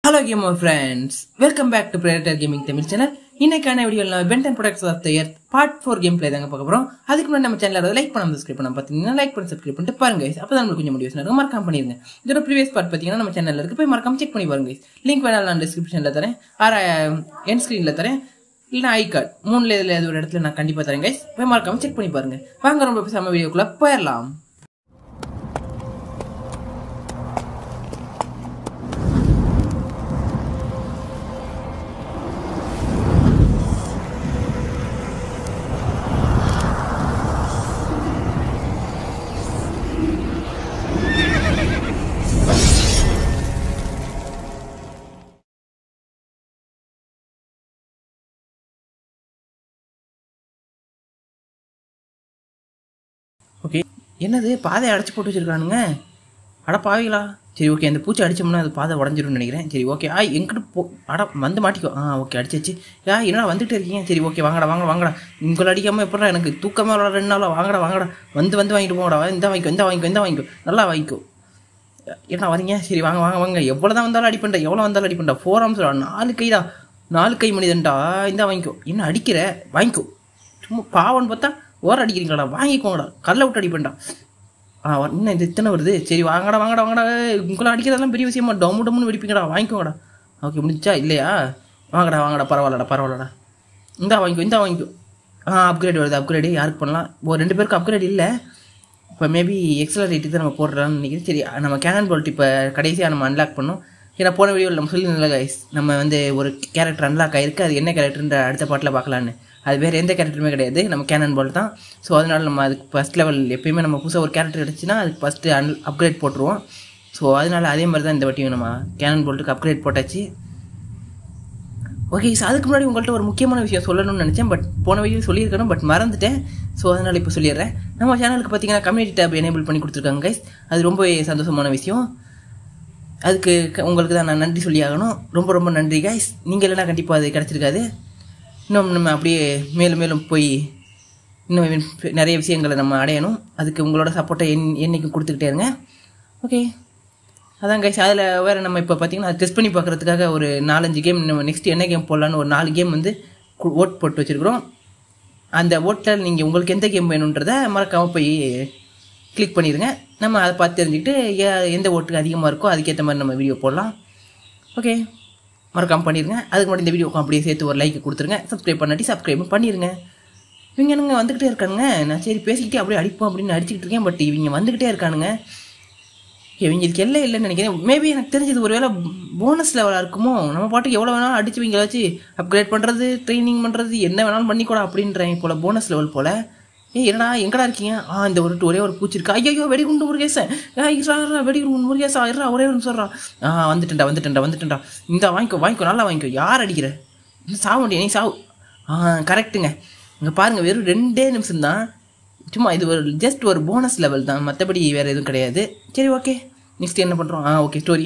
Hello gamer friends welcome back to Predator gaming Tamil channel இன்னைக்கான வீடியோவில் நம்ம Ben ten products of the year part four game play தாங்க பார்க்க போகிறோம் அதுக்கு முன்னாடி நம்ம சேனலில் லைக் பண்ணாம சப்ஸ்கிரைப் பண்ண பார்த்தீங்கன்னா லைக் பண்ணி சப்ஸ்கிரைப் பண்ணிட்டு பாருங்க guys. அப்போ தான் நம்மளுக்கு கொஞ்சம் மோட்டிவேஷன் இருக்கும் மறக்காம பண்ணிருங்க இதோட ப்ரீவியஸ் பார்ட் பார்த்தீங்கன்னா நம்ம சேனலில் இருக்கு போய் மறக்காம செக் பண்ணி பாருங்க லிங்க் வேணாலும் நான் டிஸ்கிரிப்ஷனில் தரேன் ஆறு என் ஸ்க்ரீனில் தரேன் இல்லைனா ஐ கார்டு மூணுல இதில் ஏதோ ஒரு இடத்துல நான் கண்டிப்பாக தரேன் guys. போய் மறக்காம செக் பண்ணி பாருங்க வாங்க ரொம்ப பேசாம வீடியோக்குள்ளே போயிடலாம் ஓகே என்னது பாதையை அடைச்சி போட்டு வச்சிருக்கானுங்க அட பாவிகளா சரி ஓகே அந்த பூச்சி அடிச்சோம்னா அது பாதை உடஞ்சிரும்னு நினைக்கிறேன் சரி ஓகே ஆ எங்கிட்ட போ அட வந்து மாட்டிக்கோ ஆ ஓகே அடிச்சிச்சு யா என்னடா வந்துட்டு இருக்கீங்க சரி ஓகே வாங்கடா வாங்கடா வாங்கடா உங்களை அடிக்காமல் எப்படா எனக்கு தூக்கமே வர ரெண்டு நாளா வாங்கடா வாங்கடா வந்து வந்து வாங்கிட்டு போங்கடா இந்த வாங்கிக்கோ இந்த வாங்கிக்கோ இந்த வாங்கிக்கோ நல்லா வாங்கிக்கோ என்ன வரீங்க சரி வாங்க வாங்க வாங்க எவ்வளோ தான் வந்தாலும் அடிப்பண்டா எவ்வளோ வந்தாலும் அடிப்பண்டா ஃபோர் ஆர்ம்ஸ் நாலு கைடா நாலு கை மனிதன்டா இந்த வாங்கிக்கோ என்ன அடிக்கிற வாங்கிக்கோ சும்மா பாவம்னு பார்த்தா ஓர அடிக்கிறீங்களாடா வாங்கிக்கோங்கடா கல்லை விட்டு அடிப்பேன்டா ஆ வ- இன்னும் இது இத்தனை வருது சரி வாங்கடா வாங்கடா வாங்கடா ஏய், உங்களை அடிக்கிறதெல்லாம் பெரிய விஷயமா டம்மு டம்முன்னு வெடிப்பீங்கடா வாங்கிக்கோங்கடா ஓகே முடிஞ்சா இல்லையா வாங்கடா வாங்கடா பரவாயில்லடா பரவாயில்லடா இந்தா வாங்கிக்கோ இந்தா வாங்கிக்கோ ஆ அப்கிரேட் வருது அப்கிரேடு யாருக்கு பண்ணலாம் ஒரு ரெண்டு பேருக்கு அப்கிரேட் இல்லை இப்போ மேபி எக்ஸலரேட்டு தான் நம்ம போடுறோம்னு நினைக்கிறேன் சரி நம்ம கேனன் போல்ட் இப்போ கடைசியாக நம்ம அன்லாக் பண்ணோம் ஏன்னா போன வீடியோவில் நம்ம சொல்லியிருந்தோம்ல கைஸ் நம்ம வந்து ஒரு கேரக்டர் அன்லாக் ஆயிருக்கு அது என்ன கேரக்டர்ன்ற அடுத்த பாட்டில் பார்க்கலான்னு அது வேறு எந்த கேரக்டருமே கிடையாது நம்ம கேனன் போல்ட் தான் ஸோ அதனால நம்ம அதுக்கு ஃபஸ்ட் லெவல் எப்பயுமே நம்ம புதுசாக ஒரு கேரக்டர் கிடச்சுன்னா அதுக்கு ஃபஸ்ட்டு அன் அப்கிரேட் போட்டுருவோம் ஸோ அதனால அதே மாதிரி தான் இந்த வாட்டியும் நம்ம கேனன் போல்ட்டுக்கு அப்கிரேட் போட்டாச்சு ஓகே சார் அதுக்கு முன்னாடி உங்கள்கிட்ட ஒரு முக்கியமான விஷயம் சொல்லணும்னு நினச்சேன் பட் போன வீடியோ சொல்லியிருக்கணும் பட் மறந்துட்டேன் ஸோ அதனால் இப்போ சொல்லிடுறேன் நம்ம சேனலுக்கு பார்த்தீங்கன்னா கம்யூனிட்டி டேப் எனேபிள் பண்ணி கொடுத்துருக்காங்க கைஸ் அது ரொம்பவே சந்தோஷமான விஷயம் அதுக்கு க- உங்களுக்கு தான் நான் நன்றி சொல்லி ஆகணும் ரொம்ப ரொம்ப நன்றி கைஸ் நீங்கள் இல்லைனா கண்டிப்பாக அது கிடச்சிருக்காது இன்னும் நம்ம அப்படியே மேலும் மேலும் போய் இன்னும் நிறைய விஷயங்களை நம்ம அடையணும் அதுக்கு உங்களோட சப்போர்ட்டை என் என்னைக்கும் கொடுத்துக்கிட்டே இருங்க ஓகே அதான் கைஸ் அதில் வேறு நம்ம இப்போ பார்த்தீங்கன்னா டெஸ்ட் பண்ணி பார்க்குறதுக்காக ஒரு நாலஞ்சு கேம் நம்ம நெக்ஸ்ட் என்ன கேம் போடலான்னு ஒரு நாலு கேம் வந்து கு- ஓட் போட்டு வச்சுருக்குறோம் அந்த ஓட்டில் நீங்கள் உங்களுக்கு எந்த கேம் வேணுன்றதை மறக்காமல் போய் கிளிக் பண்ணிடுங்க நம்ம அதை பார்த்து தெரிஞ்சுக்கிட்டு எ- எந்த ஓட்டுக்கு அதிகமாக இருக்கோ அதுக்கேற்ற மாதிரி நம்ம வீடியோ போடலாம் ஓகே மறக்காமல் பண்ணிடுங்க அதுக்கு முன்னாடி இந்த வீடியோக்கு அப்படியே சேர்த்து ஒரு லைக் கொடுத்துருங்க சப்ஸ்கிரைப் பண்ணாட்டி சப்ஸ்கிரைப் பண்ணிடுங்க இவங்க என்னங்க வந்துக்கிட்டே இருக்கானுங்க நான் சரி பேசிக்கிட்டே அப்படியே அடிப்போம் அப்படின்னு அடிச்சுக்கிட்டு இருக்கேன் பட் இவங்க வந்துக்கிட்டே இருக்கானுங்க இவங்களுக்கு எல்லாம் இல்லைன்னு நினைக்கிறேன் மேபி எனக்கு தெரிஞ்சது ஒருவேளை போனஸ் லெவலாக இருக்குமோ நம்ம பாட்டுக்கு எவ்வளோ வேணாலும் அடிச்சு இவங்க வச்சு அப்கிரேட் பண்ணுறது ட்ரைனிங் பண்ணுறது என்ன வேணாலும் பண்ணிக்கூட அப்படின்றேன் போல போனஸ் லெவல் போல் ஏய் என்னடா எங்கடா இருக்கீங்க ஆ இந்த ஒரு ஒரே ஒரு பூச்சி இருக்கா ஐயோ வெடிகுண்டு முருகேசன் ஏ இரா வெடிகுண்டு முருகேசா இரா ஒரே ஒரு சொல்கிறான் ஆ வந்துட்டேன்டா வந்துட்டேன்டா வந்துட்டேன்டா இந்த வாங்கிக்கோ வாங்கிக்கோ நல்லா வாங்கிக்கோ யார் அடிக்கிற இன்னும் சாக முடியும் நீ சாவு ஆ கரெக்ட்டுங்க இங்கே பாருங்கள் வெறும் ரெண்டே நிமிஷம் தான் சும்மா இது ஒரு ஜஸ்ட் ஒரு போனஸ் லெவல் தான் மற்றபடி வேறு எதுவும் கிடையாது சரி ஓகே நெக்ஸ்ட் என்ன பண்ணுறோம் ஆ ஓகே ஸ்டோரி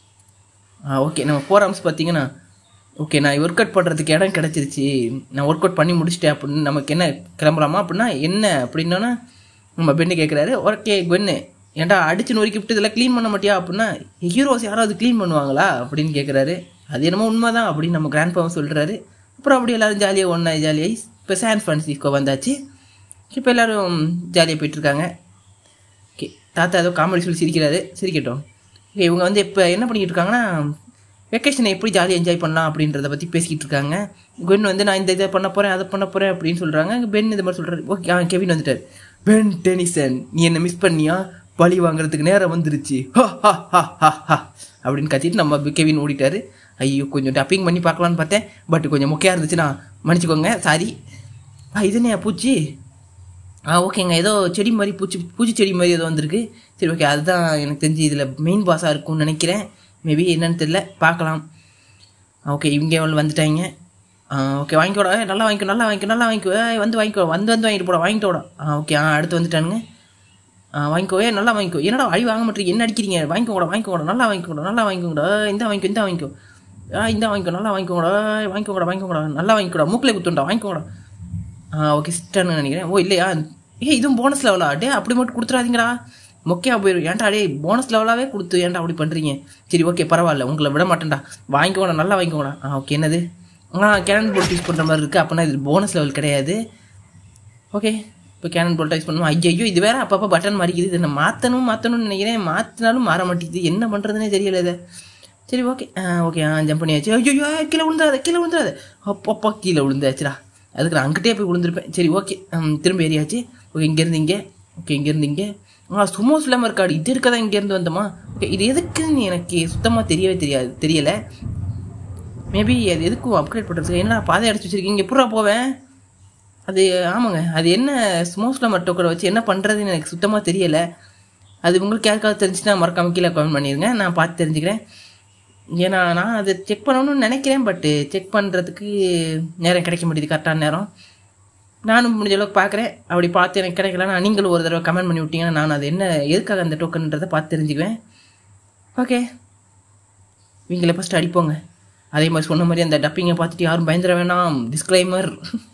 ஆ ஓகே நம்ம ஃபோர் ஆர்ம்ஸ் பார்த்தீங்கன்னா ஓகே நான் ஒர்க் அவுட் பண்ணுறதுக்கு இடம் கிடச்சிருச்சு நான் ஒர்க் அவுட் பண்ணி முடிச்சிட்டேன் அப்படின்னு நமக்கு என்ன கிளம்பலாமா அப்படின்னா என்ன அப்படின்னா நம்ம பெண்ணு கேட்குறாரு ஓகே பெண்ணு ஏன்டா அடிச்சு நொறுக்கி விட்டு இதெல்லாம் க்ளீன் பண்ண மாட்டியா அப்படின்னா ஹீரோஸ் யாராவது க்ளீன் பண்ணுவாங்களா அப்படின்னு கேட்குறாரு அது என்னமோ உண்மை தான் அப்படின்னு நம்ம கிராண்ட் பாவம் சொல்கிறாரு அப்புறம் அப்படி எல்லாரும் ஜாலியாக ஒன்றா ஜாலியாகி இப்போ சான் ஃப்ரான்சிஸ்கோ வந்தாச்சு இப்போ எல்லாரும் ஜாலியாக போயிட்டுருக்காங்க ஓகே தாத்தா ஏதோ காமெடி சொல்லி சிரிக்கிறாரு சிரிக்கட்டும் ஓகே இவங்க வந்து இப்போ என்ன பண்ணிக்கிட்டு இருக்காங்கன்னா வெக்கேஷனை எப்படி ஜாலியாக என்ஜாய் பண்ணலாம் அப்படின்றத பற்றி பேசிக்கிட்டு இருக்காங்க பென் வந்து நான் இந்த இதை பண்ண போகிறேன் அதை பண்ண போகிறேன் அப்படின்னு சொல்கிறாங்க பென் இது மாதிரி சொல்கிறாரு ஓகே அவன் கெவின் வந்துட்டார் பென் டெனிசன் நீ என்னை மிஸ் பண்ணியா பழி வாங்குறதுக்கு நேரம் வந்துருச்சு ஹா, ஹா, ஹா, ஹா, ஹா. அப்படின்னு கத்திட்டு நம்ம கெவின் ஓடிட்டாரு ஐயோ கொஞ்சம் டப்பிங் பண்ணி பார்க்கலான்னு பார்த்தேன் பட் கொஞ்சம் மொக்கையாக இருந்துச்சுன்னா மன்னிச்சுக்கோங்க சாரி ஆ இதுனே பூச்சி ஆ ஓகேங்க ஏதோ செடி மாதிரி பூச்சி பூச்சி செடி மாதிரி ஏதோ வந்திருக்கு சரி ஓகே அதுதான் எனக்கு தெரிஞ்சு இதில் மெயின் பாஸாக இருக்கும்னு நினைக்கிறேன் மேபி என்னன்னு தெரியல பார்க்கலாம் ஓகே இவங்க எவ்வளோ வந்துட்டாங்க ஆ ஓகே வாங்கிக்கோடா ஏய், நல்லா வாங்கிக்கோ நல்லா வாங்கிக்கோ நல்லா வாங்கிக்கோ ஏய், வந்து வாங்கிக்கோ வந்து வந்து வாங்கிட்டு போடா வாங்கிட்டோடா ஆ ஓகே ஆ அடுத்து வந்துட்டானுங்க ஆ வாங்கிக்கோ ஏ நல்லா வாங்கிக்கோ என்னடா அழி வாங்க மாட்டீங்க என்ன அடிக்கிறீங்க வாங்கிக்கோடா வாங்கிக்கோடா நல்லா வாங்கிக்கோடா நல்லா வாங்கிக்கோடா இந்த வாங்கிக்கோ இந்த வாங்கிக்கோ ஆ இந்த வாங்கிக்கோ நல்லா வாங்கிக்கோடா வாங்கிக்கோடா வாங்கிக்கோடா நல்லா வாங்கிக்கோடா மூக்கில் குத்துண்டா வாங்கிக்கோடா ஆ ஓகே சிஸ்டர்னு நினைக்கிறேன் ஓ இல்லையா ஏய் இதுவும் போனஸ் லெவலா டே அப்படி மட்டும் கொடுத்துறாதீங்கடா மொக்கையா போயிடும் ஏன்டா டே போனஸ் லெவலாகவே கொடுத்து ஏன்டா அப்படி பண்ணுறீங்க சரி ஓகே பரவாயில்ல உங்களை விட மாட்டேன்டா வாங்கிக்கோடா நல்லா வாங்கிக்கோடா ஆ ஓகே என்னது ஆ கேனன் போல்ட் யூஸ் பண்ணுற மாதிரி இருக்குது அப்போனா இது போனஸ் லெவல் கிடையாது ஓகே இப்போ கேனன் போல்ட் யூஸ் பண்ணுவோம் ஐயோ இது வேற அப்பப்போ பட்டன் மாறிக்குது இதை நான் மாற்றணும் மாற்றணும்னு நினைக்கிறேன் மாற்றினாலும் மாற மாட்டேங்குது என்ன பண்ணுறதுனே தெரியல இதை சரி ஓகே ஆ ஓகே ஆ ஜம்ப் பண்ணியாச்சு ஐயோ கீழே விழுந்தாத கீழே விழுந்தாத அப்பப்பா கீழே விழுந்தாச்சுடா அதுக்கு நான் அங்கிட்டே போய் விழுந்திருப்பேன் சரி ஓகே திரும்ப ஏறியாச்சு ஓகே இங்கேருந்து இங்கே ஓகே இங்கேருந்து இங்கே ஆ சுமோ ஸ்லாமர் கார்டு இது இருக்கதா இங்கேருந்து வந்தோமா ஓகே இது எதுக்குன்னு எனக்கு சுத்தமாக தெரியவே தெரியாது தெரியலை மேபி அது எதுக்கும் அப்கிரேட் பண்ணுறதுக்கு என்ன பாதை அடிச்சு வச்சிருக்கீங்க எப்படா போவேன் அது ஆமாங்க அது என்ன ஸ்மோஸ்ல மட்டும் வச்சு என்ன பண்ணுறதுன்னு எனக்கு சுத்தமாக தெரியலை அது உங்களுக்கு யாருக்காவது தெரிஞ்சுன்னா மறக்காம கீழே கமெண்ட் பண்ணிடுங்க நான் பார்த்து தெரிஞ்சுக்கிறேன் ஏன்னா நான் அதை செக் பண்ணணும்னு நினைக்கிறேன் பட்டு செக் பண்ணுறதுக்கு நேரம் கிடைக்க முடியுது கரெக்டான நேரம் நானும் முடிஞ்ச அளவுக்கு பார்க்குறேன் அப்படி பார்த்து எனக்கு கிடைக்கலன்னா நீங்களும் ஒரு தடவை கமெண்ட் பண்ணி விட்டீங்கன்னா நான் அது என்ன எதுக்காக அந்த டோக்கன்ன்றதை பார்த்து தெரிஞ்சுக்குவேன் ஓகே இவங்களை ஃபஸ்ட்டு அடிப்போங்க அதே மாதிரி சொன்ன மாதிரி அந்த டப்பிங்கை பார்த்துட்டு யாரும் பயந்துட வேணாம் டிஸ்க்ளைமர்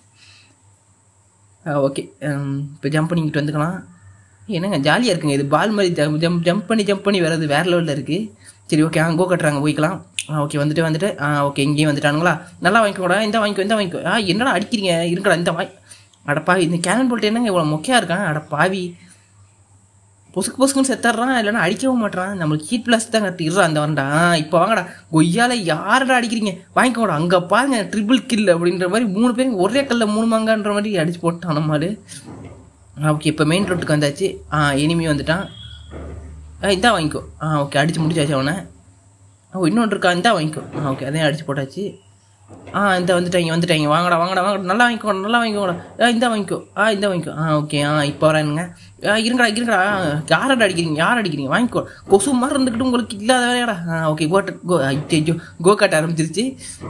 ஓகே இப்போ ஜம்ப் பண்ணிக்கிட்டு வந்துக்கலாம் என்னங்க ஜாலியாக இருக்குங்க இது பால் மாதிரி ஜம்ப் ஜம்ப் ஜம்ப் பண்ணி ஜம்ப் பண்ணி வர்றது வேறு லெவலில் இருக்குது சரி ஓகே ஆ கோ கட்டுறாங்க போய்க்கலாம் ஆ ஓகே வந்துட்டு வந்துட்டு ஆ ஓகே இங்கேயும் வந்துட்டானுங்களா நல்லா வாங்கிக்கோடா இந்த வாங்கிக்கோ இந்த வாங்கிக்கோ ஆ என்னடா அடிக்கிறீங்க இருக்கடா இந்த வாய் அடப்பாவி இந்த கேனன் போல்ட்டு என்னங்க இவ்வளோ மொக்கையாக இருக்கான் அடப்பாவி பொசுக்கு பொசுக்குன்னு செத்துறான் இல்லைன்னா அடிக்கவும் மாட்டான் நம்மளுக்கு ஹீட் பிளஸ் தான் கரெக்ட் இருறா அந்த வரண்டா இப்போ வாங்கடா கொய்யால யாரடா அடிக்கிறீங்க வாங்கிக்கோடா அங்கே பாருங்க ட்ரிபிள் கில் அப்படின்ற மாதிரி மூணு பேரும் ஒரே கல்ல மூணு மாங்கான்ற மாதிரி அடிச்சு போட்டான் நம்மளு ஓகே இப்போ மெயின் ரோட்டுக்கு வந்தாச்சு ஆ எனிமி வந்துட்டான் ஆ இந்தா வாங்கிக்கோ ஆ ஓகே அடிச்சு முடிச்சாச்சு அவனை ஓ இன்னொன்று இருக்கா இந்தா வாங்கிக்கோ ஆ ஓகே அதையும் அடிச்சு போட்டாச்சு ஆ இந்த வந்துட்டாங்க வந்துட்டாங்க வாங்கடா வாங்கடா வாங்கடா நல்லா வாங்கிக்கோ நல்லா வாங்கிக்கோடா ஆ இந்த வாங்கிக்கோ ஆ இந்த வாங்கிக்கோ ஆ ஓகே ஆ இப்போ வரானுங்க ஆ இருங்கடா இருங்கடா யாரடா அடிக்கிறீங்க யார் அடிக்கிறீங்க வாங்கிக்கோ கொசு மாதிரி இருந்துக்கிட்டு உங்களுக்கு இல்லாத வேலையாடா ஆ ஓகே கோட்ட கோ ஐயோ கோ காட்ட ஆரம்பிச்சிருச்சு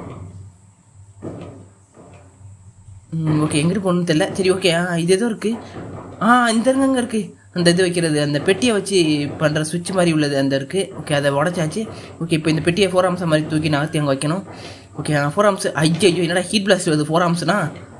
ம் ஓகே எங்கிட்டு போகணும்னு தெரியல சரி ஓகே ஆ இது எதோ இருக்குது ஆ இந்த இருங்க இருக்குது அந்த இது வைக்கிறது அந்த பெட்டியை வச்சு பண்ணுற சுவிட்ச் மாதிரி உள்ளது அந்த இருக்குது ஓகே அதை உடச்சாச்சு ஓகே இப்போ இந்த பெட்டியை ஃபோர் ஆம்ஸ் மாதிரி தூக்கி நகர்த்தி அங்கே வைக்கணும் ஓகே ஃபோர் ஆம்ஸ் ஐயோ ஐயோ என்னடா ஹீட் பிளாஸ்ட் வருது ஃபோர் ஆம்ஸ்னா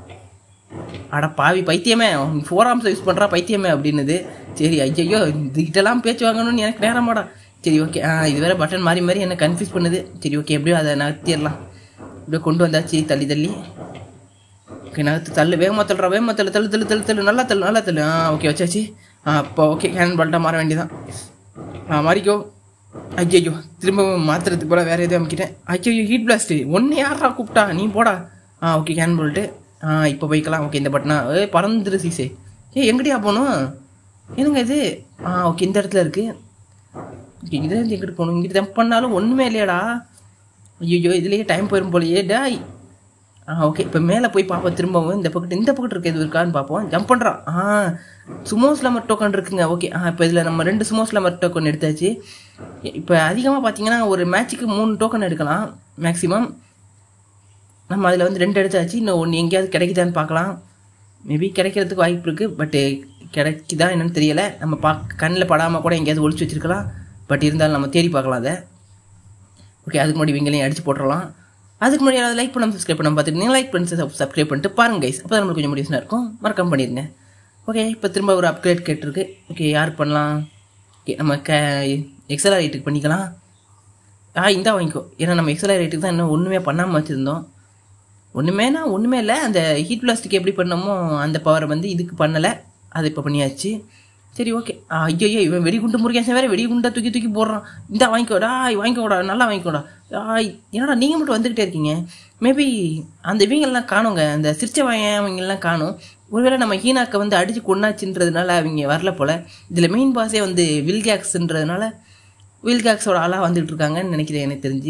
அட பாவி பைத்தியமே ஃபோர் ஆம்ஸ் யூஸ் பண்ணுறா பைத்தியமே அப்படின்னுது சரி ஐயோ இதுகிட்டலாம் பேச்சு வாங்கணும்னு எனக்கு நேரமாடா சரி ஓகே ஆ இது வேறு பட்டன் மாறி மாறி என்ன கன்ஃபியூஸ் பண்ணுது சரி ஓகே எப்படியோ அதை நகர்த்திடலாம் இப்படியே கொண்டு வந்தாச்சு தள்ளி தள்ளி ஓகே நகர்த்து தள்ளு வேகமாக தள்ளுறா வேகமாக தள்ளு தள்ளு தள்ளு தள்ளு தள்ளு நல்லா தள்ளு நல்லா தள்ளு ஆ ஓகே வச்சாச்சு ஆ அப்போ ஓகே ஹேண்ட் பால்ட்டாக மாற வேண்டியதான் ஆ மாறிக்கோ ஐயோ திரும்ப மாற்றுறதுக்கு போல வேறு எதுவும் அமைக்கிட்டேன் ஐயோ ஹீட் பிளாஸ்ட்டு ஒன்று யாரா கூப்பிட்டா நீ போடா ஆ ஓகே ஹேண்ட் பால்ட்டு ஆ இப்போ போய்க்கலாம் ஓகே இந்த பட்டனா ஏ பறந்துரு சீசே ஏ எங்கிட்டயா போகணும் என்னங்க இது ஆ ஓகே இந்த இடத்துல இருக்குது ஓகே இதில் இருந்து எங்கிட்டு போகணும் இங்கிட்டு ஜம்ப் பண்ணாலும் ஒன்றுமே இல்லையாடா ஐயோ இதுலேயே டைம் போயிடும் போலையே டாய் ஆ ஓகே இப்போ மேலே போய் பார்ப்போம் திரும்பவும் இந்த பக்கத்து இந்த பக்கத்து இருக்க எது இருக்கான்னு பார்ப்போம் ஜம்ப் பண்ணுறான் ஆ சுமோ ஸ்லமர் டோக்கன் இருக்குங்க ஓகே ஆ இப்போ இதில் நம்ம ரெண்டு சுமோ ஸ்லமர் டோக்கன் எடுத்தாச்சு இப்போ அதிகமாக பார்த்தீங்கன்னா ஒரு மேட்ச்சுக்கு மூணு டோக்கன் எடுக்கலாம் மேக்ஸிமம் நம்ம அதில் வந்து ரெண்டு எடுத்தாச்சு இன்னும் ஒன்று எங்கேயாவது கிடைக்குதான்னு பார்க்கலாம் மேபி கிடைக்கிறதுக்கு வாய்ப்பு இருக்குது பட்டு கிடைக்குதா என்னன்னு தெரியலை நம்ம பா கண்ணில் படாமல் கூட எங்கேயாவது ஒழிச்சு வச்சிருக்கலாம் பட் இருந்தாலும் நம்ம தேடி பார்க்கலாம் அதை ஓகே அதுக்கு முன்னாடி இவங்களையும் அடிச்சு போட்டுடலாம் அதுக்கு முன்னாடி யாராவது லைக் பண்ணாமல் சப்ஸ்கிரைப் பண்ணாமல் பார்த்துட்டு நீங்கள் லைக் பண்ணி சப்ஸ்கிரைப் பண்ணிட்டு பாருங்க கைஸ் அப்போ நம்மளுக்கு கொஞ்சம் முடிவுனா இருக்கும் மறக்காம பண்ணிடுங்க ஓகே இப்போ திரும்ப ஒரு அப்கிரேட் கேட்டிருக்கு ஓகே யார் பண்ணலாம் ஓகே நம்ம க எக்ஸலா ரேட்டுக்கு பண்ணிக்கலாம் ஆ இந்தா வாங்கிக்கோ ஏன்னா நம்ம எக்ஸலா ரேட்டுக்கு தான் இன்னும் ஒன்றுமே பண்ணாமல் வச்சுருந்தோம் ஒன்றுமேனா ஒன்றுமே இல்லை அந்த ஹீட் பிளாஸ்டிக் எப்படி பண்ணமோ அந்த பவரை வந்து இதுக்கு பண்ணலை அது இப்போ பண்ணியாச்சு சரி ஓகே ஐயோ இவன் வெடிகுண்டு முருகேசன் வேற வெடிகுண்டை தூக்கி தூக்கி போடுறான் இந்த வாங்கிக்கோடா வாங்கிக்கோடா நல்லா வாங்கிக்கோடா ஆய், என்னடா நீங்கள் மட்டும் வந்துக்கிட்டே இருக்கீங்க மேபி அந்த இவங்கெல்லாம் காணுங்க அந்த சிரிச்ச வாயன் அவங்கெல்லாம் காணும் ஒருவேளை நம்ம ஹீனாக்கை வந்து அடித்து கொண்டாச்சுன்றதுனால அவங்க வரல போல் இதில் மெயின் பாஸே வந்து வில்கேக்ஸ்ன்றதுனால வில்கேக்ஸோட ஆளாக வந்துட்டு இருக்காங்கன்னு நினைக்கிறேன் எனக்கு தெரிஞ்சு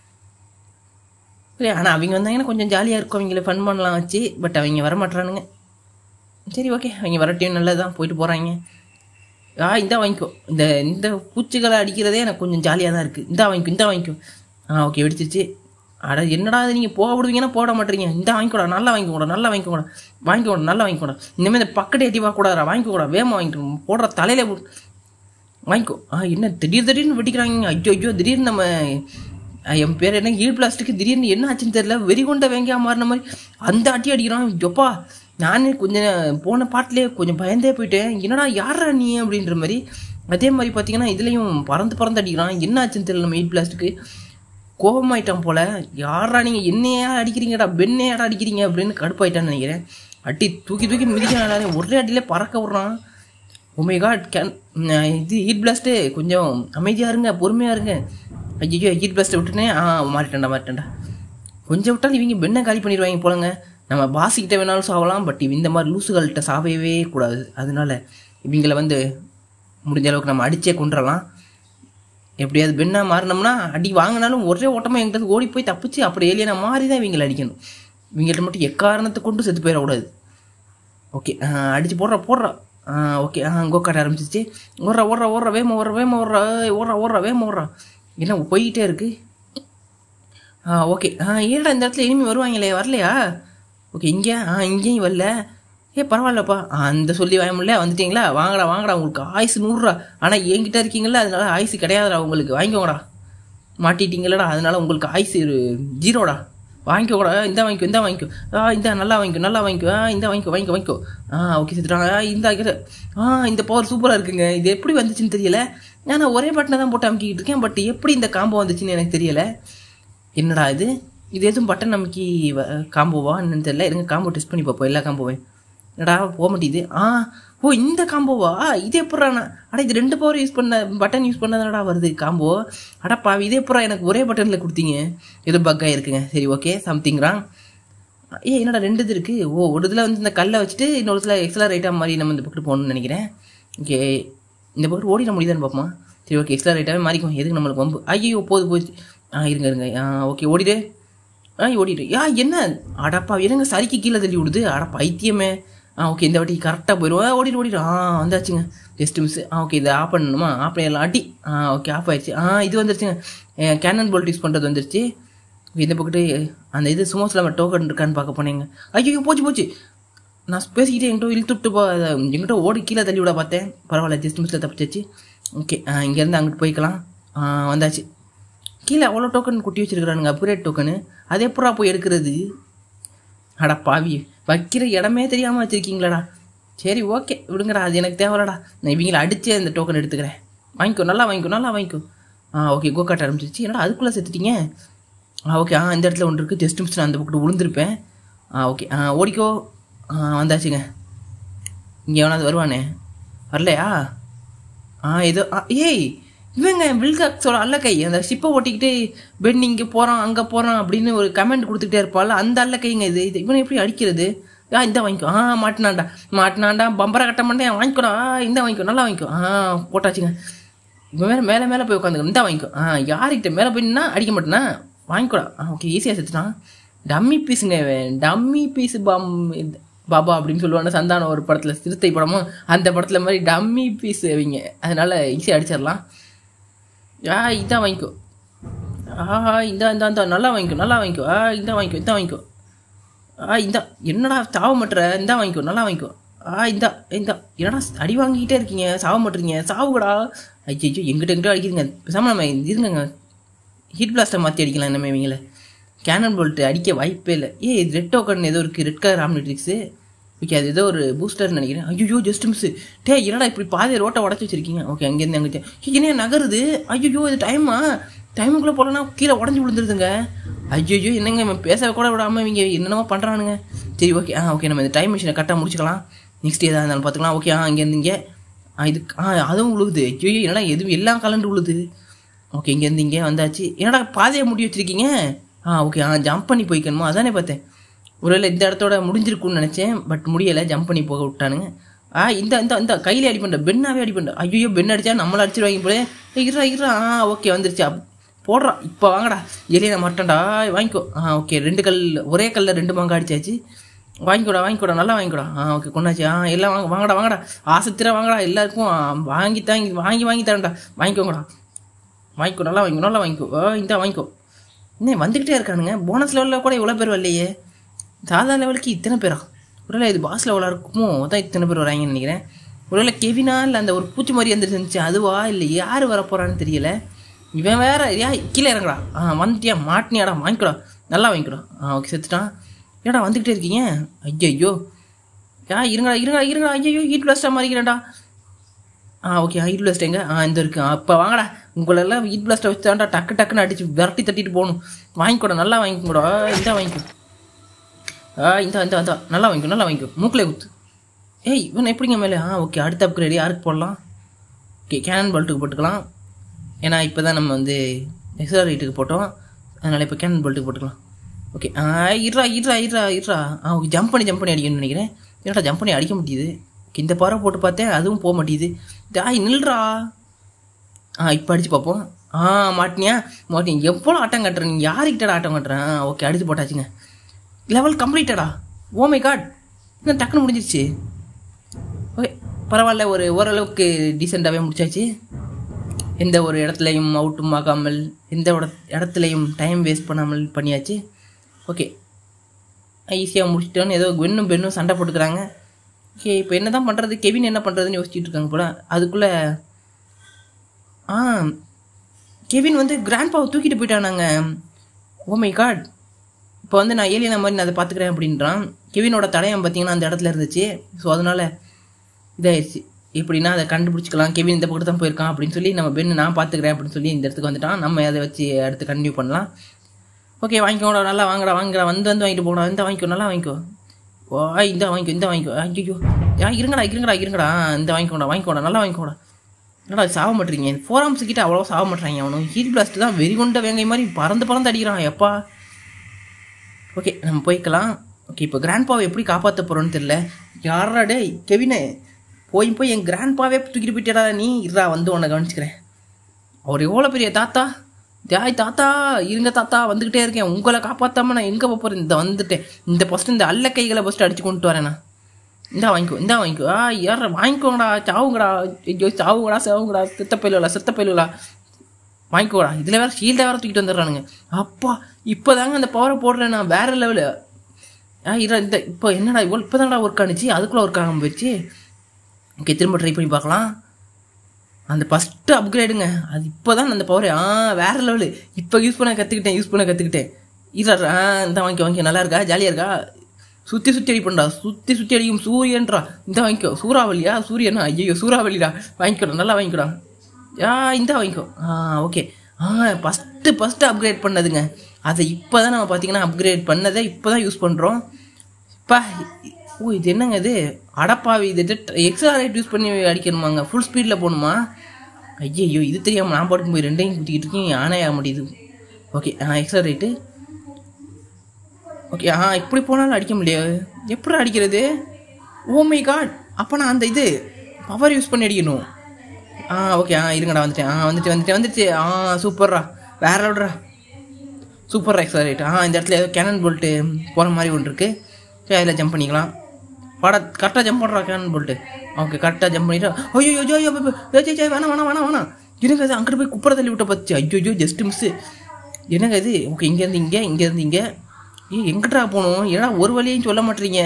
சரி ஆனால் அவங்க வந்தாங்கன்னா கொஞ்சம் ஜாலியாக இருக்கும் அவங்கள ஃபன் பண்ணலாம் வச்சு பட் அவங்க வர மாட்றானுங்க சரி ஓகே அவங்க வரட்டையும் நல்லது தான் போயிட்டு போகிறாங்க ஆ இந்தா வாங்கிக்கோ இந்த இந்த பூச்சிகளை அடிக்கிறதே எனக்கு கொஞ்சம் ஜாலியாக தான் இருக்குது இந்தா வாங்கிக்கோ இந்தா வாங்கிக்கோ ஆ ஓகே வெடிச்சிருச்சு அட என்னடா இது நீங்கள் போக விடுவீங்கன்னா போட மாட்டீங்க இந்த வாங்கிக்கோடா நல்லா வாங்கிக்கோடா நல்லா வாங்கிக்கோடா வாங்கிக்கோடா நல்லா வாங்கிக்கோடா இனிமேல் இந்த பக்கத்து எட்டி கூடாதா வாங்கிக்கோடா வேகமாக வாங்கிக்கோ போடுற தலையில போ- வாங்கிக்கோ ஆ என்ன திடீர் திடீர்னு வெடிக்கிறாங்க ஐயோ ஐயோ திடீர்னு நம்ம ஆ, என் பேர் என்ன ஈல் பிளாஸ்டிக்கு திடீர்னு என்ன ஆச்சுன்னு தெரியல வெறிகொண்ட வெங்காயம் மாறின மாதிரி அந்த அடி அடிக்கிறான் எப்பா நானே கொஞ்சம் போன பாட்டிலே கொஞ்சம் பயந்தே போயிட்டேன் என்னடா யாரா நீ அப்படின்ற மாதிரி அதே மாதிரி பார்த்தீங்கன்னா இதுலேயும் பறந்து பறந்து அடிக்கிறான் என்ன ஆச்சுன்னு தெரியல நம்ம எயிட் பிளாஸ்ட்டுக்கு கோபமாயிட்டான் போல யாரா நீங்கள் என்னையா அடிக்கிறீங்கடா பெண்ணையாடா அடிக்கிறீங்க அப்படின்னு கடுப்பாயிட்டான்னு நினைக்கிறேன் அடி தூக்கி தூக்கி மிதிக்கிறான் ஒரே அடியிலே பறக்க விட்றான் உமை காட் கேன் இது ஹீட் பிளாஸ்ட்டு கொஞ்சம் அமைதியாக இருங்க பொறுமையாக இருங்க ஐயோ ஹீட் பிளாஸ்ட்டை விட்டுனே ஆ மாறிட்டேன்டா மாறிட்டேன்டா கொஞ்சம் விட்டாலும் இவங்க பெண்ணை காலி பண்ணிடுவாங்க போலங்க நம்ம பாசிக்கிட்ட வேணாலும் சாவலாம் பட் இந்த மாதிரி லூசுகள்கிட்ட சாவவே கூடாது அதனால இவங்கள வந்து முடிஞ்ச அளவுக்கு நம்ம அடிச்சே கொண்டுறலாம் எப்படியாவது பெண்ணா மாறினோம்னா அடி வாங்கினாலும் ஒரே ஓட்டமாக எங்கிட்ட ஓடி போய் தப்பிச்சு அப்படி ஏலியனா மாறி தான் இவங்களை அடிக்கணும் இவங்கள்ட்ட மட்டும் எக்காரணத்தை கொண்டு செத்து போயிடக்கூடாது ஓகே அடிச்சு போடுறா போடுறா ஓகே ஆ கோக்காட்ட ஆரம்பிச்சிச்சு ஓடுறா ஓடுறா ஓடுறா வேமா ஓடுறா வேமா ஓடுறா ஏய், ஓடுறா ஓடுறா வேமா ஓடுறா என்ன போயிட்டே இருக்கு ஆ ஓகே ஆ ஏடா இந்த இடத்துல இனிமே வருவாங்களே வரலையா ஓகே இங்கே ஆ இங்கேயும் வரல ஏ பரவாயில்லப்பா ஆ, அந்த சொல்லி வாய முடியல வந்துட்டீங்களா வாங்கடா வாங்கடா உங்களுக்கு ஆயுசு நூறுரூவா ஆனால் என்கிட்ட இருக்கீங்களா அதனால ஆயுசு கிடையாதுடா உங்களுக்கு வாங்கிக்கோங்கடா மாட்டிட்டீங்களடா அதனால உங்களுக்கு ஆயுசு ஜீரோடா வாங்கிக்கோடா இந்த வாங்கிக்கோ இந்த வாங்கிக்கோ ஆ இந்த நல்லா வாங்கிக்கோ நல்லா வாங்கிக்கோ ஆ இந்த வாங்கிக்கோ வாங்கிக்கோ வாங்கிக்கோ ஆ ஓகே சித்ரா ஆ இந்த ஆ, ஆ இந்த பவர் சூப்பராக இருக்குங்க இது எப்படி வந்துச்சுன்னு தெரியல நான் ஒரே பட்டனை தான் போட்டு அமுக்கிட்டு இருக்கேன் பட் எப்படி இந்த காம்போ வந்துச்சுன்னு எனக்கு தெரியல என்னடா இது இது எதுவும் பட்டன் நமக்கு காம்போவா என்னன்னு தெரியல இருங்க காம்போ டெஸ்ட் பண்ணி பார்ப்போம் எல்லா காம்போவையும் என்னடா போக மாட்டேங்குது ஆ ஓ இந்த காம்போவா இது எப்படா நான் அட இது ரெண்டு பவர் யூஸ் பண்ண பட்டன் யூஸ் பண்ணதானடா வருது காம்போ அட பாவி இது எப்படா எனக்கு ஒரே பட்டனில் கொடுத்தீங்க ஏதோ பக்காக இருக்குங்க சரி ஓகே சம்திங் ராங் ஏ என்னடா ரெண்டு இது இருக்குது ஓ ஒரு இதில் வந்து இந்த கல்லை வச்சுட்டு இன்னொரு இதில் எக்ஸ்ட்ரா ரைட்டாக மாதிரி நம்ம இந்த பக்கத்து போகணும்னு நினைக்கிறேன் ஓகே இந்த பக்கம் ஓடிட முடியுதான்னு பார்ப்போம் சரி ஓகே எக்ஸ்ட்ரா ரைட்டாகவே மாறிக்கும் எதுக்கு நம்மளுக்கு வம்பு ஐயோ போது போச்சு ஆ இருங்க இருங்க ஆ ஓகே ஓடிடு ஆ ஓடிடு யா என்ன அடப்பா இருங்க சரிக்கு கீழே தள்ளி விடுது அடப்பா ஐத்தியமே ஆ ஓகே இந்த வாட்டி கரெக்டாக போயிடும் ஆ ஓடிடு ஓடிடு ஆ வந்தாச்சுங்க ஜஸ்ட் மிஸ் ஆ ஓகே இதை ஆஃப் பண்ணணுமா ஆஃப் பண்ணிடலாம் அடி ஆ ஓகே ஆஃப் ஆயிடுச்சு ஆ இது வந்துருச்சுங்க கேனன் போல்ட் யூஸ் பண்ணுறது வந்துருச்சு இந்த பக்கத்து அந்த இது சும்மா சொல்லாம டோக்கன் இருக்கான்னு பார்க்க போனேங்க ஐயோ போச்சு போச்சு நான் பேசிக்கிட்டே என்கிட்ட இழுத்து விட்டு போ அதை என்கிட்ட ஓடி கீழே தள்ளி விட பார்த்தேன் பரவாயில்ல ஜஸ்ட் மிஸ்ல தப்பிச்சாச்சு ஓகே இங்கேருந்து அங்கிட்டு போய்க்கலாம் ஆ, வந்தாச்சு கீழே அவ்வளோ டோக்கன் குட்டி வச்சிருக்கிறானுங்க அப்கிரேட் டோக்கனு அது எப்படா போய் எடுக்கிறது அட பாவி வைக்கிற இடமே தெரியாமல் வச்சிருக்கீங்களாடா சரி ஓகே விடுங்கடா அது எனக்கு தேவையில்லடா நான் இவங்கள அடிச்சு அந்த டோக்கன் எடுத்துக்கிறேன் வாங்கிக்கோ நல்லா வாங்கிக்கோ நல்லா வாங்கிக்கோ ஆ ஓகே கோகாட்ட ஆரம்பிச்சிருச்சு என்னடா அதுக்குள்ளே செத்துட்டீங்க ஆ ஓகே ஆ இந்த இடத்துல ஒன்று இருக்குது ஜஸ்ட் மிஸ் நான் அந்த பக்கத்து விழுந்திருப்பேன் ஆ ஓகே ஆ ஓடிக்கோ ஆ வந்தாச்சுங்க இங்கே எவனாவது வருவானே வரலையா ஆ ஏதோ ஆ, ஏய் இவங்க வில்காக்ஸோட அல்லக்கை அந்த ஷிப்பை ஓட்டிக்கிட்டு பென் இங்கே போகிறான் அங்கே போகிறான் அப்படின்னு ஒரு கமெண்ட் கொடுத்துக்கிட்டே இருப்பாள் அந்த அல்லக்கைங்க இது இது இவனை எப்படி அடிக்கிறது ஆ இந்த வாங்கிக்கோ ஆ மாட்டினாண்டா மாட்டினாண்டா பம்பரை கட்ட மாட்டேன் வாங்கிக்கோடா ஆ இந்த வாங்கிக்கோ நல்லா வாங்கிக்கோ ஆ போட்டாச்சுங்க இவன் வேற மேலே மேலே போய் உட்காந்துக்கணும் இந்த வாங்கிக்கோ ஆ யார்கிட்ட மேலே போயின்னா அடிக்க மாட்டேனா வாங்கிக்கோடா ஆ ஓகே ஈஸியாக செத்துட்டான் டம்மி பீஸுங்க இவன் டம்மி பீஸ் பம் இது- பாபா அப்படின்னு சொல்லுவாங்க சந்தானம் ஒரு படத்தில் சிறுத்தை படமும் அந்த படத்தில் மாதிரி டம்மி பீஸ் இவங்க அதனால ஈஸியாக அடிச்சிடலாம் ஆ இதான் வாங்கிக்கோ ஆ இந்த இந்த இந்த நல்லா வாங்கிக்கோ நல்லா வாங்கிக்கோ ஆ இந்த வாங்கிக்கோ இந்த வாங்கிக்கோ ஆ இந்த என்னடா சாவ மாட்டுற இந்த வாங்கிக்கோ நல்லா வாங்கிக்கோ ஆ இந்த இந்த என்னடா அடி வாங்கிக்கிட்டே இருக்கீங்க சாவ மாட்டுறீங்க சாவுகடா ஐயோ எங்கிட்ட எங்கிட்ட அடிக்கிறீங்க பேசாம நம்ம இருங்கங்க ஹீட் பிளாஸ்ட்டை மாற்றி அடிக்கலாம் நம்ம இவங்கள கேனன் போல்ட் அடிக்க வாய்ப்பே இல்லை ஏ இது ரெட் டோக்கன் ஏதோ இருக்குது ரெட் கலர் ஆம்னிட்ரிக்ஸு ஓகே அது ஏதோ ஒரு பூஸ்டர்னு நினைக்கிறேன் ஐயோ ஜஸ்ட் மிஸ் டே என்னடா இப்படி பாதி ரோட்டை உடச்சி வச்சிருக்கீங்க ஓகே அங்கேருந்து அங்கே என்ன நகருது ஐயோ இது டைமா டைமுக்குள்ளே போகலன்னா கீழே உடஞ்சி விழுந்துருதுங்க ஐயோ என்னங்க இவன் பேச கூட விடாமல் இவங்க என்னென்னமோ பண்ணுறானுங்க சரி ஓகே ஆ ஓகே நம்ம இந்த டைம் மிஷினை கரெக்டாக முடிச்சுக்கலாம் நெக்ஸ்ட் எதாக இருந்தாலும் பார்த்துக்கலாம் ஓகே ஆ இங்கேருந்து இங்கே ஆ இது ஆ அதுவும் உழுவுது ஐயோ என்னடா எதுவும் எல்லாம் கலண்டு உழுது ஓகே இங்கேருந்து இங்கே வந்தாச்சு என்னடா பாதையை முடி வச்சிருக்கீங்க ஆ ஓகே ஆ ஜம்ப் பண்ணி போய்க்கணுமா அதானே பார்த்தேன் ஒருவேளை இந்த இடத்தோட முடிஞ்சிருக்கும்னு நினச்சேன் பட் முடியலை ஜம்ப் பண்ணி போக விட்டானுங்க ஆ இந்த இந்த இந்த கையிலே அடி பண்ணுற பெண்ணாவே அடி பண்ணுற ஐயோ பெண் அடிச்சா நம்மள அடிச்சிருவாங்க போல ஏய், இருடா இருடா ஆ ஓகே வந்துருச்சு அப் போடுறா இப்போ வாங்கடா எலியை மாட்டேன்டா வாங்கிக்கோ ஆ ஓகே ரெண்டு கல் ஒரே கல்லில் ரெண்டு மாங்காய் அடிச்சாச்சு வாங்கிக்கோடா வாங்கிக்கோடா நல்லா வாங்கிக்கோடா ஆ ஓகே கொண்டாச்சு ஆ எல்லாம் வாங்க வாங்கடா வாங்கடா ஆசத்திர வாங்கடா எல்லாருக்கும் ஆ, வாங்கி தாங்கி வாங்கி வாங்கி தரேன்டா வாங்கிக்கோங்கடா வாங்கிக்கோ நல்லா வாங்கிக்கோ நல்லா வாங்கிக்கோ ஆ இந்த வாங்கிக்கோ இன்னும் வந்துக்கிட்டே இருக்கானுங்க போனஸ் லெவலில் கூட இவ்வளோ பேர் வரலையே சாதா லெவலுக்கு இத்தனை பேரா ஒருவேளை இது பாஸ் லெவலாக இருக்குமோ அதான் இத்தனை பேர் வராங்கன்னு நினைக்கிறேன் ஒருவேளை கெவினா இல்லை அந்த ஒரு பூச்சி மாதிரி வந்துருந்துச்சு அதுவா இல்லை யார் வர போகிறான்னு தெரியல இவன் வேற யா கீழே இறங்குடா ஆ வந்துட்டியா மாட்டினியாடா வாங்கிக்கோடா நல்லா வாங்கிக்கோடா ஆ ஓகே செத்துட்டான் ஏடா வந்துக்கிட்டே இருக்கீங்க ஐயோ ஐயோ யா இருங்கடா இருங்கடா இருங்கடா ஐயோ ஹீட் பிளாஸ்டாக மாறிக்கிறேன்டா ஆ ஓகே ஹீட் பிளாஸ்ட் எங்க ஆ இந்த இருக்கு அப்போ வாங்கடா உங்களெல்லாம் ஹீட் பிளாஸ்ட்டை வச்சு தாண்டா டக்கு டக்குன்னு அடிச்சு விரட்டி தட்டிட்டு போகணும் வாங்கிக்கூட நல்லா வாங்கிக்கூட இந்த வாங்கிக்கோ ஆ இந்த இந்த இந்த நல்லா வாங்கிக்கோ நல்லா வாங்கிக்கோ மூக்கில் குத்து ஏய் இவன் எப்படிங்க மேலே ஆ ஓகே அடுத்த அப்கிரேட் யாருக்கு போடலாம் ஓகே கேனன் பால்ட்டுக்கு போட்டுக்கலாம் ஏன்னா இப்போ தான் நம்ம வந்து எக்ஸார் ரேட்டுக்கு போட்டோம் அதனால் இப்போ கேனன் பால்ட்டுக்கு போட்டுக்கலாம் ஓகே ஆ இருறா இருறா இருறா இருறா ஆ ஓகே ஜம்ப் பண்ணி ஜம்ப் பண்ணி அடிக்கணும்னு நினைக்கிறேன் என்னடா ஜம்ப் பண்ணி அடிக்க முடியுது இந்த பறவை போட்டு பார்த்தேன் அதுவும் போக மாட்டேங்குது டாய் நில்றா ஆ இப்போ அடிச்சு பார்ப்போம் ஆ மாட்டினியா மாட்டின் எவ்வளோ ஆட்டம் கட்டுற நீ யாருக்கிட்டடா ஆட்டம் கட்டுறேன் ஆ ஓகே அடிச்சு போட்டாச்சுங்க லெவல் கம்ப்ளீட்டடா ஓ மை காட் இன்னும் டக்குன்னு முடிஞ்சிருச்சு ஓகே பரவாயில்ல ஒரு ஓரளவுக்கு டீசெண்டாகவே முடிச்சாச்சு எந்த ஒரு இடத்துலையும் அவுட்டும் ஆகாமல் எந்த ஒரு இடத்துலையும் டைம் வேஸ்ட் பண்ணாமல் பண்ணியாச்சு ஓகே ஈஸியாக முடிச்சிட்டோன்னு ஏதோ வெண்ணும் பெண்ணும் சண்டை போட்டுக்கிறாங்க ஓகே இப்போ என்ன தான் பண்ணுறது கெவின் என்ன பண்ணுறதுன்னு யோசிச்சுட்டு இருக்காங்க போல அதுக்குள்ளே ஆ கெவின் வந்து கிராண்ட் பாவை தூக்கிட்டு போயிட்டானாங்க ஓ மை காட் இப்போ வந்து நான் ஏலியன மாதிரி நான் அதை பார்த்துக்கிறேன் அப்படின்றான் கெவினோட தடயம் பார்த்தீங்கன்னா அந்த இடத்துல இருந்துச்சு ஸோ அதனால் இதாயிருச்சு எப்படின்னா அதை கண்டுபிடிச்சிக்கலாம் கெவின் இந்த பக்கத்து தான் போயிருக்கான் அப்படின்னு சொல்லி நம்ம பெண்ணு நான் பார்த்துக்கிறேன் அப்படின்னு சொல்லி இந்த இடத்துக்கு வந்துட்டான் நம்ம அதை வச்சு அடுத்து கண்டினியூ பண்ணலாம் ஓகே வாங்கிக்கோடா நல்லா வாங்கடா வாங்கடா வந்து வந்து வாங்கிட்டு போடா இந்த வாங்கிக்கோ நல்லா வாங்கிக்கோ ஓ இந்த வாங்கிக்கோ இந்த வாங்கிக்கோ ஐயோ யா இருங்கடா இருங்கடா இருங்கடா இந்த வாங்கிக்கோடா வாங்கிக்கோடா நல்லா வாங்கிக்கோடா என்னடா சாக மாட்டீங்க ஃபோர் ஆம்ஸ் கிட்ட அவ்வளோ சாக மாட்டாங்க அவனும் ஹீட் பிளாஸ்ட் தான் வெறி கொண்ட வேங்கை மாதிரி பறந்து பறந்து அடிக்கிறான் எப்பா ஓகே நம்ம போய்க்கலாம் ஓகே இப்போ கிராண்ட் பாவை எப்படி காப்பாற்ற போகிறோன்னு தெரில யாரா டேய் கெவினே போய் போய் என் கிராண்ட் பாவே தூக்கிட்டு போயிட்டடா நீ இருடா வந்து உன்னை கவனிச்சுக்கிறேன் அவர் எவ்வளோ பெரிய தாத்தா ஜாய் தாத்தா இருங்க தாத்தா வந்துக்கிட்டே இருக்கேன் உங்களை காப்பாற்றாம நான் எங்கே போகிறேன் இந்த வந்துட்டேன் இந்த ஃபஸ்ட்டு இந்த அல்ல கைகளை ஃபஸ்ட்டு அடிச்சு கொண்டு வரேன் நான் இந்தா வாங்கிக்கோ இந்தா வாங்கிக்கோ ஆ யார் வாங்கிக்கோங்கடா சாவுங்கடா ஐயோ சாவுங்கடா சாவுங்கடா செத்த பயிலுலா செத்த பயிலுலா வாங்கிக்கோடா இதில் வேறு ஷீல்டை வேறு தூக்கிட்டு வந்துடுறானுங்க அப்பா இப்போ தாங்க அந்த பவரை போடுறேன் நான் வேறு லெவலு ஆ இரு இந்த இப்போ என்னடா இவ்வளோ இப்போ தான்டா ஒர்க் ஆனிச்சு அதுக்குள்ளே ஒர்க் ஆகாமல் போயிடுச்சு ஓகே திரும்ப ட்ரை பண்ணி பார்க்கலாம் அந்த ஃபஸ்ட்டு அப்கிரேடுங்க அது இப்போ தான் அந்த பவர் ஆ வேறு லெவலு இப்போ யூஸ் பண்ண கற்றுக்கிட்டேன் யூஸ் பண்ண கற்றுக்கிட்டேன் இதா ஆ இந்த வாங்கிக்கோ வாங்கிக்கோ நல்லா இருக்கா ஜாலியாக இருக்கா சுற்றி சுற்றி அடிப்பண்டா சுற்றி சுற்றி அடிக்கும் சூரியன்றா இந்த வாங்கிக்கோ சூறாவளியா சூரியனா ஐயோ சூறாவளிடா வாங்கிக்கோடா நல்லா வாங்கிக்கோடா ஆ இந்த வாங்கிக்கோ ஆ ஓகே ஆ ஃபஸ்ட்டு ஃபஸ்ட்டு அப்கிரேட் பண்ணதுங்க அதை இப்போ தான் நம்ம பார்த்தீங்கன்னா அப்கிரேட் பண்ணதை இப்போ தான் யூஸ் பண்ணுறோம் இப்போ ஓ இது என்னங்க இது அடப்பாவி இது எக்ஸ்ட்ரா ரைட் யூஸ் பண்ணி அடிக்கணுமாங்க ஃபுல் ஸ்பீடில் போகணுமா ஐயோ இது தெரியாமல் நான் பாட்டுக்கு போய் ரெண்டையும் குத்திக்கிட்டு இருக்கேன் ஆனே ஆக முடியுது ஓகே ஆ எக்ஸ்ட்ரா ரேட்டு ஓகே ஆ இப்படி போனாலும் அடிக்க முடியாது எப்படி அடிக்கிறது ஓ மை காட் அப்போ நான் அந்த இது பவர் யூஸ் பண்ணி அடிக்கணும் ஆ ஓகே ஆ இருங்கடா வந்துட்டேன் ஆ வந்துட்டு வந்துட்டு வந்துட்டு ஆ சூப்பர்ரா வேற லவுட்ரா சூப்பர் எக்ஸலரேட் ஆ இந்த இடத்துல ஏதோ கேனன் போல்ட்டு போகிற மாதிரி ஒன்று இருக்குது சரி அதில் ஜம்ப் பண்ணிக்கலாம் வாடா கரெக்டாக ஜம்ப் பண்ணுறா கேனன் போல்ட்டு ஓகே கரெக்டாக ஜம்ப் பண்ணிட்டு ஐயோ ஐயோ ஐயோ ஐயோ வேணாம் வேணாம் வேணாம் வேணாம் என்னங்க இது அங்கிட்டு போய் குப்பரை தள்ளி விட்ட பார்த்து ஐயோ ஐயோ ஜஸ்ட் மிஸ்ஸு என்னங்க இது ஓகே இங்கேருந்து இங்கே இங்கேருந்து இங்கே ஏ எங்கிட்டா போகணும் ஏன்னா ஒரு வழியையும் சொல்ல மாட்டீங்க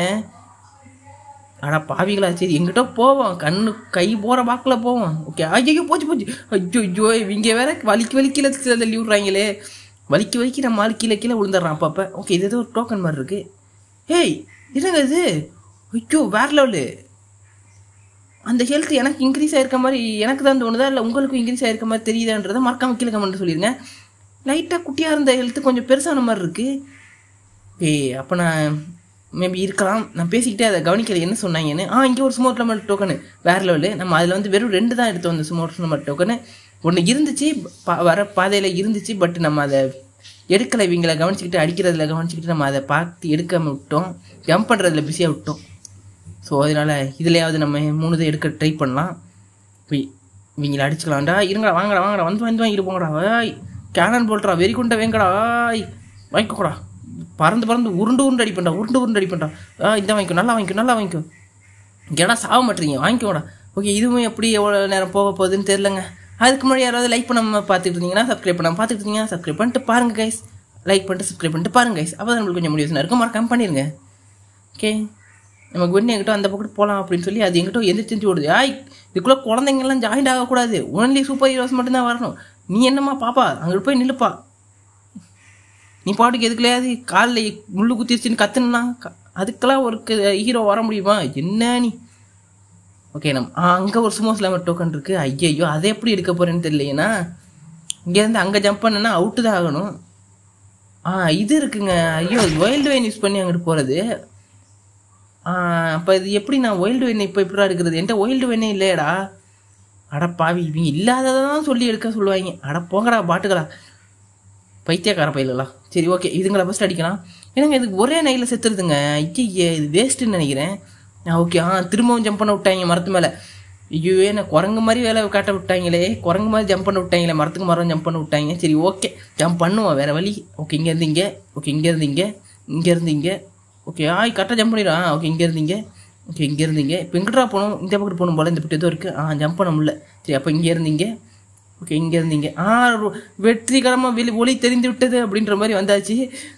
அடா பாவிகளா சரி எங்கிட்ட போவோம் கண்ணு கை போகிற வாக்கில் போவோம் ஓகே ஐயோ போச்சு போச்சு ஐயோ ஐயோ இங்கே வேற வலிக்கு வலிக்கல தள்ளி விட்றாங்களே வலிக்கு வலிக்கு நம்ம ஆள் கீழே கீழே விழுந்துடுறான் அப்பப்போ ஓகே இது ஏதோ ஒரு டோக்கன் மாதிரி இருக்குது ஏய் என்னங்க இது ஐயோ வேற லெவலு அந்த ஹெல்த் எனக்கு இன்க்ரீஸ் ஆயிருக்க மாதிரி எனக்கு தான் தோணுதா இல்லை உங்களுக்கும் இன்க்ரீஸ் ஆயிருக்க மாதிரி தெரியுதான்றதை மறக்காம கீழே கமெண்ட் சொல்லிடுங்க லைட்டாக குட்டியாக இருந்த ஹெல்த்து கொஞ்சம் பெருசான மாதிரி இருக்குது ஏய் அப்போ நான் மேபி இருக்கலாம் நான் பேசிக்கிட்டே அதை கவனிக்கல என்ன சொன்னாங்கன்னு ஆ இங்கே ஒரு ஸ்மோட் நம்பர் டோக்கனு வேறு லெவலு நம்ம அதில் வந்து வெறும் ரெண்டு தான் எடுத்தோம் அந்த ஸ்மோட் நம்பர் டோக்கனு ஒன்று இருந்துச்சு பா வர பாதையில் இருந்துச்சு பட் நம்ம அதை எடுக்கலை இவங்களை கவனிச்சிக்கிட்டு அடிக்கிறதுல கவனிச்சிக்கிட்டு நம்ம அதை பார்த்து எடுக்காமல் விட்டோம் ஜம்ப் பண்ணுறதுல பிஸியாக விட்டோம் ஸோ அதனால் இதுலையாவது நம்ம மூணு இதை எடுக்க ட்ரை பண்ணலாம் போய் இவங்களை அடிச்சுக்கலாம்டா இருங்கடா வாங்கடா வாங்கடா வந்து வந்து வாங்கிட்டு போங்கடா வாய் கேனன் போல்ட்ரா வெறி கொண்ட வேங்கடா ஆய் வாங்கிக்கோடா பறந்து பறந்து உருண்டு உருண்டு அடிப்பண்டா உருண்டு உருண்டு அடிப்பண்டா ஆ இந்த வாங்கிக்கோ நல்லா வாங்கிக்கோ நல்லா வாங்கிக்கோ ஏன்னா சாக மாட்டீங்க வாங்கிக்கோடா ஓகே இதுவும் எப்படி எவ்வளோ நேரம் போக போகுதுன்னு தெரிலங்க அதுக்கு முன்னாடி யாராவது லைக் பண்ணாமல் பார்த்துட்டு இருந்தீங்கன்னா சப்ஸ்கிரைப் பண்ணாமல் பார்த்துட்டு இருந்தீங்கன்னா சப்ஸ்கிரைப் பண்ணிட்டு பாருங்க கைஸ் லைக் பண்ணிட்டு சப்ஸ்கிரைப் பண்ணிட்டு பாருங்க கைஸ் அப்போ தான் நம்மளுக்கு கொஞ்சம் முடிவு இருக்கும் மறக்காம பண்ணிடுங்க ஓகே நம்ம குவெண்ணி எங்கிட்ட அந்த பக்கம் போகலாம் அப்படின்னு சொல்லி அது எங்கிட்ட எந்திரிச்சு ஓடுது ஆய் இதுக்குள்ளே குழந்தைங்கெல்லாம் ஜாயின்ட் ஆகக்கூடாது ஒன்லி சூப்பர் ஹீரோஸ் மட்டும்தான் வரணும் நீ என்னம்மா பாப்பா அங்கே போய் நில்லுப்பா நீ பாட்டுக்கு எதுக்குலையாவது காலில் முள்ளு குத்திருச்சுன்னு கத்துனா அதுக்கெல்லாம் ஒரு ஹீரோ வர முடியுமா என்ன நீ ஓகே நம் அங்கே ஒரு சுமோ ஸ்லாமர் டோக்கன் இருக்குது ஐயையோ அதை எப்படி எடுக்க போகிறேன்னு தெரியலையேண்ணா இங்கேருந்து அங்கே ஜம்ப் பண்ணனா அவுட்டு தான் ஆகணும் ஆ இது இருக்குங்க ஐயோ வைல்டு வைன் யூஸ் பண்ணி அங்கிட்டு போகிறது அப்போ இது எப்படி நான் ஒயில்டு வெண்ணை இப்போ எப்படா எடுக்கிறது என்கிட்ட ஒயில்டு வெண்ணே இல்லையடா அட பாவி இவங்க இல்லாததான் சொல்லி எடுக்க சொல்லுவாங்க அட போங்கடா பாட்டுகளா பைத்தியக்கார பயிலா சரி ஓகே இதுங்களை ஃபஸ்ட் அடிக்கலாம் ஏன்னாங்க இதுக்கு ஒரே நையில் செத்துருதுங்க ஐயே இது வேஸ்ட்டுன்னு நினைக்கிறேன் ஓகே ஆ திரும்பவும் ஜம்ப் பண்ண விட்டாங்க மரத்து மேலே ஐயோ நான் குரங்கு மாதிரி வேலை காட்ட விட்டாங்களே குரங்கு மாதிரி ஜம்ப் பண்ண விட்டாங்களே மரத்துக்கு மரம் ஜம்ப் பண்ண விட்டாங்க சரி ஓகே ஜம்ப் பண்ணுவோம் வேறு வழி ஓகே இங்கேருந்து இங்கே ஓகே இங்கேருந்து இங்கே இங்கேருந்து இங்கே ஓகே ஆய் கரெக்டாக ஜம்ப் பண்ணிடுறான் ஓகே இங்கேருந்து இங்கே ஓகே இங்கேருந்து இங்கே இப்போ எங்கிட்டா போகணும் இந்த பக்கம் போகணும் போல இந்த பக்கம் ஏதோ இருக்குது ஆ ஜம்ப் பண்ண முடியல சரி அப்போ இங்கேருந்து இங்கே ஓகே இங்கேருந்து இங்கே ஆ ரொ- வெற்றிகரமாக வெளி ஒளி தெரிந்து விட்டது அப்படின்ற மாதிரி வந்தாச்சு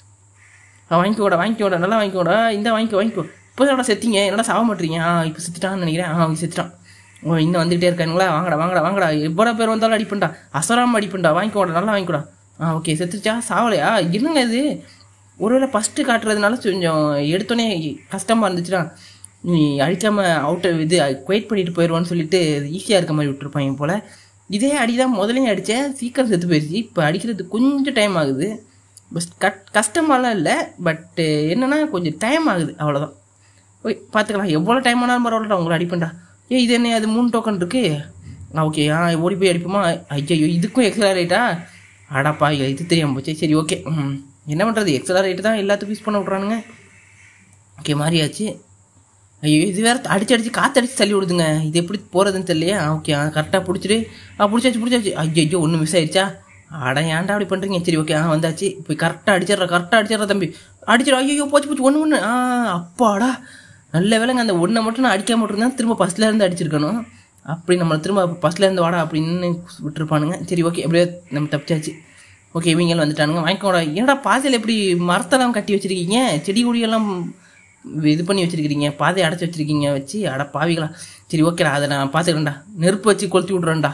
ஆ வாங்கிக்கோடா வாங்கிக்கோடா நல்லா வாங்கிக்கோடா இந்த வாங்கிக்கோ வாங்கிக்கோ இப்போ தான் செத்தீங்க என்னடா சாக மாட்டீங்க ஆ இப்போ செத்துட்டான்னு நினைக்கிறேன் ஆ அவங்க செத்துட்டான் ஓ இன்னும் வந்துகிட்டே இருக்கானுங்களா வாங்கடா வாங்கடா வாங்கடா எவ்வளோ பேர் வந்தாலும் அடிப்பண்டா அசராம அடிப்பண்டா வாங்கிக்கோடா நல்லா வாங்கிக்கோடா ஆ ஓகே செத்துச்சா சாவலையா என்னங்க இது ஒருவேளை ஃபஸ்ட்டு காட்டுறதுனால கொஞ்சம் எடுத்தோடனே கஷ்டமாக இருந்துச்சுன்னா நீ அழிக்காம அவுட்டர் இது குவைட் பண்ணிட்டு போயிடுவான்னு சொல்லிட்டு ஈஸியாக இருக்க மாதிரி விட்டுருப்பாங்க போல் இதே அடி தான் முதலையும் அடித்தேன் சீக்கிரம் செத்து போயிடுச்சு இப்போ அடிக்கிறது கொஞ்சம் டைம் ஆகுது பஸ் கட் கஷ்டமாலாம் இல்லை பட்டு என்னன்னா கொஞ்சம் டைம் ஆகுது அவ்வளோதான் ஓய் பார்த்துக்கலாம் எவ்வளோ டைம் ஆனாலும் பரவாயில்லடா உங்களை அடிப்பேன்டா ஏ இது என்ன அது மூணு டோக்கன் இருக்கு ஆ ஓகே ஆ ஓடி போய் அடிப்போமா ஐயோ இதுக்கும் எக்ஸ்ட்ரா ரேட்டா அடாப்பா இது தெரியாமல் போச்சு சரி ஓகே ம் என்ன பண்ணுறது எக்ஸ்ட்ரா ரேட்டு தான் எல்லாத்துக்கும் யூஸ் பண்ண விட்றானுங்க ஓகே மாறியாச்சு ஐயோ இது வேற அடிச்சு அடிச்சு காத்தடிச்சு தள்ளி விடுதுங்க இது எப்படி போகிறதுன்னு தெரியலையா ஓகே கரெக்டாக பிடிச்சிட்டு ஆ பிடிச்சாச்சு பிடிச்சாச்சு ஐயோ ஒன்று மிஸ் ஆயிடுச்சா அட ஏன்டா அப்படி பண்ணுறீங்க சரி ஓகே ஆ வந்தாச்சு இப்போ கரெக்டாக அடிச்சிடுற கரெக்டாக அடிச்சிடுற தம்பி அடிச்சிடும் ஐயோ போச்சு போச்சு ஒன்று ஒன்று ஆ அப்பாடா நல்ல வேலைங்க அந்த ஒன்றை மட்டும் நான் அடிக்காம விட்டுருந்தா திரும்ப ஃபஸ்ட்ல இருந்து அடிச்சிருக்கணும் அப்படி நம்மளை திரும்ப ஃபஸ்ட்ல இருந்து வாடா அப்படின்னு விட்டுருப்பானுங்க சரி ஓகே எப்படியோ நம்ம தப்பிச்சாச்சு ஓகே இவங்களும் வந்துட்டானுங்க வாங்கிக்கோடா என்னடா பாதையில் எப்படி மரத்தெல்லாம் கட்டி வச்சிருக்கீங்க செடி கொடியெல்லாம் இது பண்ணி வச்சிருக்கிறீங்க பாதையை அடைச்சி வச்சிருக்கீங்க வச்சு அட பாவிகளா சரி ஓகேடா அதை நான் பார்த்துக்கிறேன்டா நெருப்பு வச்சு கொளுத்தி விட்றேன்டா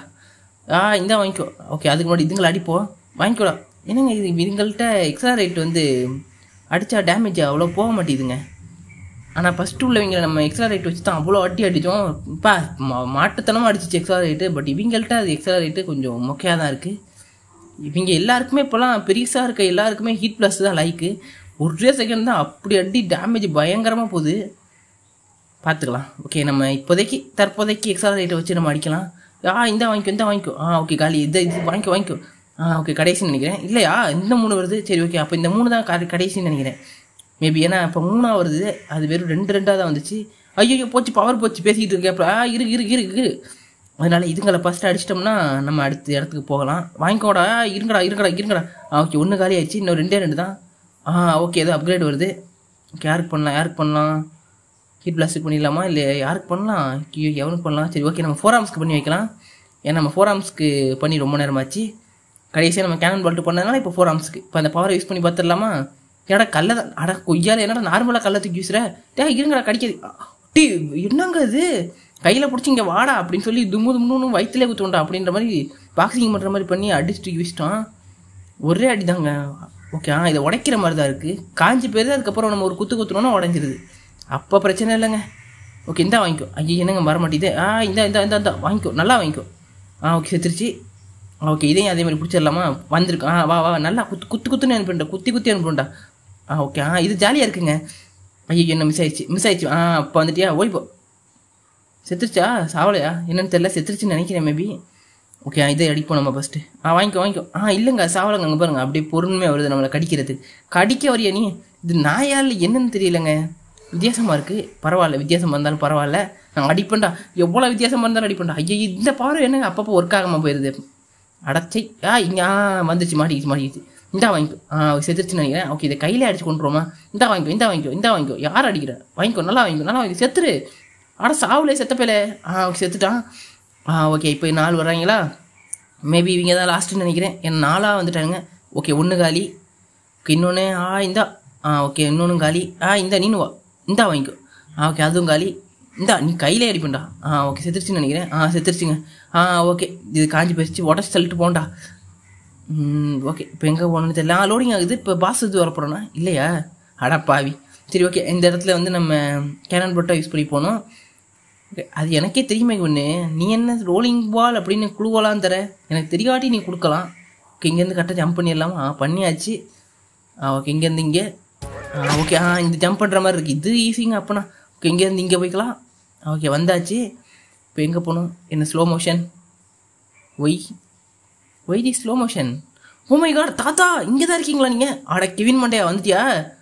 ஆ இந்த வாங்கிக்கோ ஓகே அதுக்கு முன்னாடி இதுங்களை அடிப்போம் வாங்கிக்கோடா என்னங்க இது இதுங்கள்ட்ட எக்ஸ்ட்ரா ரேட் வந்து அடித்தா டேமேஜ் அவ்வளோ போக மாட்டேங்குதுங்க ஆனால் ஃபஸ்ட்டு உள்ளவங்க நம்ம எக்ஸ்ட்ரா ரேட் வச்சு தான் அவ்வளோ அடி அடித்தோம் இப்போ மாட்டுத்தனமாக அடிச்சிச்சு எக்ஸ்ட்ரா ரேட்டு பட் இவங்கள்ட்ட அது எக்ஸ்ட்ரா ரேட்டு கொஞ்சம் மொக்கையாக தான் இருக்குது இவங்க எல்லாருக்குமே இப்போலாம் பெருசாக இருக்க எல்லாருக்குமே ஹீட் ப்ளஸ் தான் லைக்கு ஒரே செகண்ட் தான் அப்படி அடி டேமேஜ் பயங்கரமாக போகுது பார்த்துக்கலாம் ஓகே நம்ம இப்போதைக்கு தற்போதைக்கு எக்ஸ்ட்ரா ரேட்டை வச்சு நம்ம அடிக்கலாம் ஆ இந்த வாங்கிக்கோ இந்த வாங்கிக்கோ ஆ ஓகே காலி இந்த இது வாங்கிக்கோ வாங்கிக்கோ ஆ ஓகே கடைசின்னு நினைக்கிறேன் இல்லையா இந்த மூணு வருது சரி ஓகே அப்போ இந்த மூணு தான் கடை- கடைசின்னு நினைக்கிறேன் மேபி ஏன்னா இப்போ மூணா வருது அது வெறும் ரெண்டு ரெண்டாக தான் வந்துச்சு ஐயோ போச்சு பவர் போச்சு பேசிக்கிட்டு இருக்கேன் அப்புறம் ஆ இருக்கு இருக்கு இருக்கு இரு அதனால இதுங்களை ஃபஸ்ட்டு அடிச்சிட்டோம்னா நம்ம அடுத்த இடத்துக்கு போகலாம் வாங்கிக்கோடா இருங்கடா இருங்கடா இருங்கடா ஆ ஓகே ஒன்று காலி ஆயிடுச்சு இன்னும் ரெண்டே ரெண்டு தான் ஆ ஓகே ஏதோ அப்கிரேட் வருது ஓகே யாருக்கு பண்ணலாம் யாருக்கு பண்ணலாம் ஹீட் பிளாஸ்டிக் பண்ணிடலாமா இல்லை யாருக்கு பண்ணலாம் ஐயோ எவனுக்கு பண்ணலாம் சரி ஓகே நம்ம ஃபோர் ஆர்ம்ஸ்க்கு பண்ணி வைக்கலாம் ஏன்னா நம்ம ஃபோர் ஆர்ம்ஸ்க்கு பண்ணி ரொம்ப நேரமாச்சு கடைசியாக நம்ம கேனன் பால்ட்டு பண்ணதுனால இப்போ ஃபோர் ஆர்ம்ஸ்க்கு இப்போ அந்த பவரை யூஸ் பண்ணி பார்த்துடலாமா ஏடா கல்லை தான் அட கொய்யால என்னடா நார்மலாக கல்லை தூக்கி வீசுற டே இருங்கடா கடிக்காது டீ என்னங்க இது கையில் பிடிச்சி இங்கே வாடா அப்படின்னு சொல்லி தும்மு தும்னு வயிற்றுலே குத்துண்டா அப்படின்ற மாதிரி பாக்ஸிங் பண்ணுற மாதிரி பண்ணி அடிச்சு தூக்கி வீசிட்டோம் ஒரே அடி தாங்க ஓகே ஆ இதை உடைக்கிற மாதிரி தான் இருக்குது காஞ்சி போயிருது அதுக்கப்புறம் நம்ம ஒரு குத்து குத்துனோன்னா உடஞ்சிருது அப்போ பிரச்சனை இல்லைங்க ஓகே இந்தா வாங்கிக்கோ ஐயோ என்னங்க வர மாட்டேது ஆ இந்த இந்த இந்த இந்த வாங்கிக்கோ நல்லா வாங்கிக்கோ ஆ ஓகே செத்துருச்சு ஓகே இதையும் அதே மாதிரி பிடிச்சிடலாமா வந்திருக்கு ஆ வா வா நல்லா குத்து குத்து குத்துன்னு அனுப்புண்டா குத்தி குத்தி அனுப்புண்டா ஆ ஓகே ஆ இது ஜாலியாக இருக்குங்க ஐயோ என்ன மிஸ் ஆயிடுச்சு மிஸ் ஆயிடுச்சு ஆ அப்போ வந்துட்டியா ஓடிப்போ செத்துருச்சா சாவலையா என்னன்னு தெரியல செத்துருச்சுன்னு நினைக்கிறேன் மேபி ஓகே இதை அடிப்போம் நம்ம ஃபஸ்ட்டு ஆ வாங்கிக்கோ வாங்கிக்கோ ஆ இல்லைங்க சாவலைங்க அங்கே பாருங்க அப்படியே பொறுமையாக வருது நம்மளை கடிக்கிறது கடிக்க வரியா நீ இது நாயால் என்னன்னு தெரியலங்க வித்தியாசமாக இருக்குது பரவாயில்ல வித்தியாசம் வந்தாலும் பரவாயில்ல நான் அடிப்பேன்டா எவ்வளோ வித்தியாசம் இருந்தாலும் அடிப்பேன்டா ஐயோ இந்த பவர் என்னங்க அப்பப்போ ஒர்க் ஆகாமல் போயிடுது அடச்சை ஆ இங்கே ஆ வந்துச்சு மாட்டிக்கிச்சு மாட்டிக்கிச்சு இந்தா வாங்கிக்கோ ஆ செத்துருச்சுன்னு நினைக்கிறேன் ஓகே இதை கையிலே அடிச்சு கொண்டுருவோமா இந்தா வாங்கிக்கோ இந்தா வாங்கிக்கோ இந்தா வாங்கிக்கோ யார் அடிக்கிற வாங்கிக்கோ நல்லா வாங்கிக்கோ நல்லா வாங்கிக்கோ செத்துரு அட சாவுலே செத்தப்பேல ஆ ஓகே செத்துட்டான் ஆ ஓகே இப்போ நாலு வர்றாங்களா மேபி இவங்க தான் லாஸ்ட்டுன்னு நினைக்கிறேன் என் நாலாக வந்துட்டானுங்க ஓகே ஒன்று காலி ஓகே இன்னொன்று ஆ இந்தா ஆ ஓகே இன்னொன்று காலி ஆ இந்தா நீனு வா இந்தா வாங்கிக்கோ ஆ ஓகே அதுவும் காலி இந்தா நீ கையிலே அடிப்பேன்டா ஆ ஓகே செத்துருச்சுன்னு நினைக்கிறேன் ஆ செத்துருச்சுங்க ஆ ஓகே இது காஞ்சி போயிடுச்சு உடச்சி தள்ளிட்டு போண்டா ம் ஓகே இப்போ எங்கே போகணும்னு தெரியல ஆ லோடிங் ஆகுது இப்போ பாஸ் இது வர போகிறோன்னா இல்லையா அடா பாவி சரி ஓகே இந்த இடத்துல வந்து நம்ம கேனன் போட்டால் யூஸ் பண்ணி போனோம் Okay, அது எனக்கே தெரியுமே ஒன்று நீ என்ன ரோலிங் பால் அப்படின்னு குழுவலாம் தர எனக்கு தெரியாட்டி நீ கொடுக்கலாம் ஓகே இங்கேருந்து கரெக்டாக ஜம்ப் பண்ணிடலாமா ஆ பண்ணியாச்சு ஆ ஓகே இங்கேருந்து இங்கே ஆ ஓகே ஆ இந்த ஜம்ப் பண்ணுற மாதிரி இருக்குது இது ஈஸிங்க அப்போனா ஓகே இங்கேருந்து இங்கே போய்க்கலாம் ஓகே வந்தாச்சு இப்போ எங்கே போகணும் என்ன slow motion why why the slow motion oh my God தாத்தா இங்கே தான் இருக்கீங்களா நீங்கள் ஆட கெவின் மண்டையா வந்துட்டியா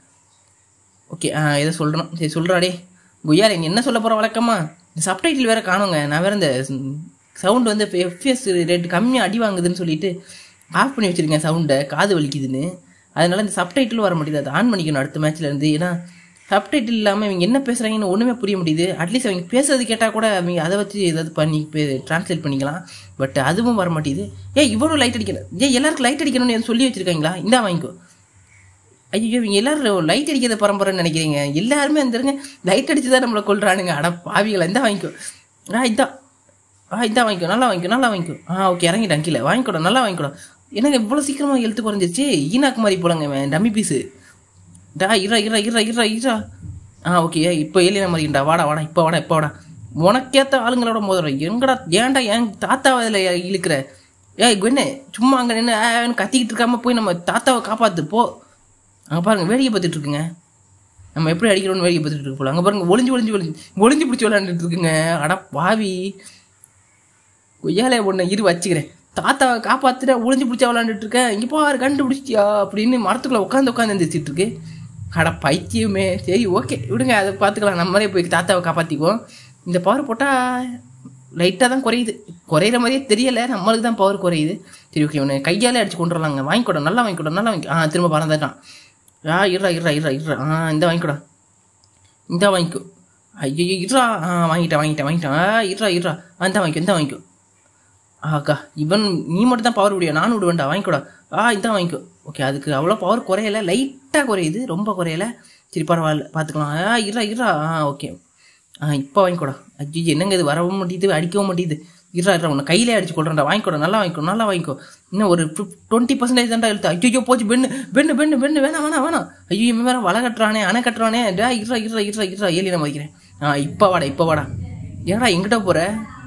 ஓகே ஆ ஏதோ சொல்கிறோம் சரி சொல்கிறாடே குய்யார் நீ என்ன சொல்ல போகிற வழக்கமா இந்த சப்டைட்டில் வேறு காணுங்க நான் வேறு இந்த சவுண்டு வந்து எஃப்எஸ் ரேட் கம்மியாக அடி வாங்குதுன்னு சொல்லிட்டு ஆஃப் பண்ணி வச்சுருக்கேன் சவுண்டை காது வலிக்குதுன்னு அதனால இந்த சப்டைட்டில் வர முடியுது அதை ஆன் பண்ணிக்கணும் அடுத்த மேட்ச்ல இருந்து ஏன்னா சப்டைட்டில் இல்லாமல் இவங்க என்ன பேசுகிறாங்கன்னு ஒன்றுமே புரிய முடியுது அட்லீஸ்ட் அவங்க பேசுறது கேட்டால் கூட அவங்க அதை வச்சு ஏதாவது பண்ணி ட்ரான்ஸ்லேட் பண்ணிக்கலாம் பட் அதுவும் வர மாட்டேங்குது ஏன் இவ்வளோ லைட் அடிக்கணும் ஏன் எல்லாருக்கும் லைட் அடிக்கணும்னு சொல்லி வச்சுருக்காங்களா இந்தா வாங்கிக்கோ ஐயோ இவங்க எல்லாரும் லைட் அடிக்கிறத பரம்பரைன்னு நினைக்கிறீங்க எல்லாருமே வந்துருங்க லைட் அடிச்சு தான் நம்மளை கொள்றானுங்க அட பாவிகளை இந்த வாங்கிக்கோ ஆ இதா ஆ இதா வாங்கிக்கோ நல்லா வாங்கிக்கோ நல்லா வாங்கிக்கோ ஆ ஓகே இறங்கிட்டேன் கீழே வாங்கிக்கூட நல்லா வாங்கிக்கூட எனக்கு இவ்வளோ சீக்கிரமாக எழுத்து குறைஞ்சிருச்சு ஈனாக்கு மாதிரி போலங்க இவன் டம்மி பீஸு டா இரா இரா இரா இரா இரா ஆ ஓகே இப்போ ஏலியனா மாதிரிடா வாடா வாடா இப்போ வாடா இப்போ வாடா உனக்கேற்ற ஆளுங்களோட மோதுற எங்கடா ஏன்டா என் தாத்தாவை அதில் இழுக்கிற ஏய் குன்னு சும்மா அங்கே நின்று கத்திக்கிட்டு இருக்காம போய் நம்ம தாத்தாவை காப்பாத்து போ அங்கே பாருங்க வேடிக்கை பார்த்துட்டு இருக்குங்க நம்ம எப்படி அடிக்கிறோம்னு வேடிக்கை பார்த்துட்டு இருக்கு போல அங்கே பாருங்க ஒளிஞ்சு ஒளிஞ்சு ஒளிஞ்சு ஒளிஞ்சு பிடிச்சி விளையாண்டுட்டு இருக்குங்க அட பாவி கொய்யாலே ஒன்று இரு வச்சுக்கிறேன் தாத்தாவை காப்பாத்துட்டு ஒளிஞ்சு பிடிச்சா விளாண்டுட்டு இருக்கேன் இங்கே பாரு கண்டுபிடிச்சிட்டியா அப்படின்னு மரத்துக்குள்ள உட்காந்து உட்காந்து எந்திரிச்சிட்டு இருக்கு அட பைத்தியமே சரி ஓகே விடுங்க அதை பார்த்துக்கலாம் நம்மளே போய் தாத்தாவை காப்பாற்றிக்குவோம் இந்த பவர் போட்டால் லைட்டாக தான் குறையுது குறையிற மாதிரியே தெரியலை நம்மளுக்கு தான் பவர் குறையுது சரி ஓகே உன்னை கையாலே அடிச்சு கொண்டு வரலாங்க வாங்கிக்கூட நல்லா வாங்கிக்கூட நல்லா வாங்கி ஆ திரும்ப பறந்துட்டான் ஆ இருறா இருறா இருறா இருறா ஆ இந்த வாங்கிக்கூடா இந்த வாங்கிக்கோ ஐயோ இருறா ஆ வாங்கிட்டேன் வாங்கிட்டேன் வாங்கிட்டேன் ஆ இருறா இருறா ஆ இந்த வாங்கிக்கோ இந்த வாங்கிக்கோ ஆக்கா இவன் நீ மட்டும் தான் பவர் விடியா நானும் விடுவேன்டா வாங்கிக்கூடா ஆ இதான் வாங்கிக்கோ ஓகே அதுக்கு அவ்வளோ பவர் குறையல லைட்டாக குறையுது ரொம்ப குறையல சரி பரவாயில்ல பார்த்துக்கலாம் ஆ இருறா இருறா ஆ ஓகே ஆ இப்போ வாங்கிக்கூடா ஐயோ என்னங்க இது வரவும் மாட்டேது அடிக்கவும் மாட்டேது இருறா இருறா உன்னை கையிலே அடிச்சு கொள்றேன்டா வாங்கிக்கூட நல்லா வாங்கிக்கோ நல்லா வாங்கிக்கோ இன்னும் ஒரு டுவெண்ட்டி பர்சன்டேஜ் தான்டா எழுத்து ஐயோ போச்சு பெண்ணு பெண்ணு பெண்ணு பெண்ணு வேணாம் வேணாம் வேணாம் ஐயோ இவன் வேற வலை கட்டுறானே அணை கட்டுறானே டா இருறா இருறா இருறா இருறா ஏலி நான் வைக்கிறேன் ஆ இப்போ வாடா இப்போ வாடா ஏடா எங்கிட்ட போகிற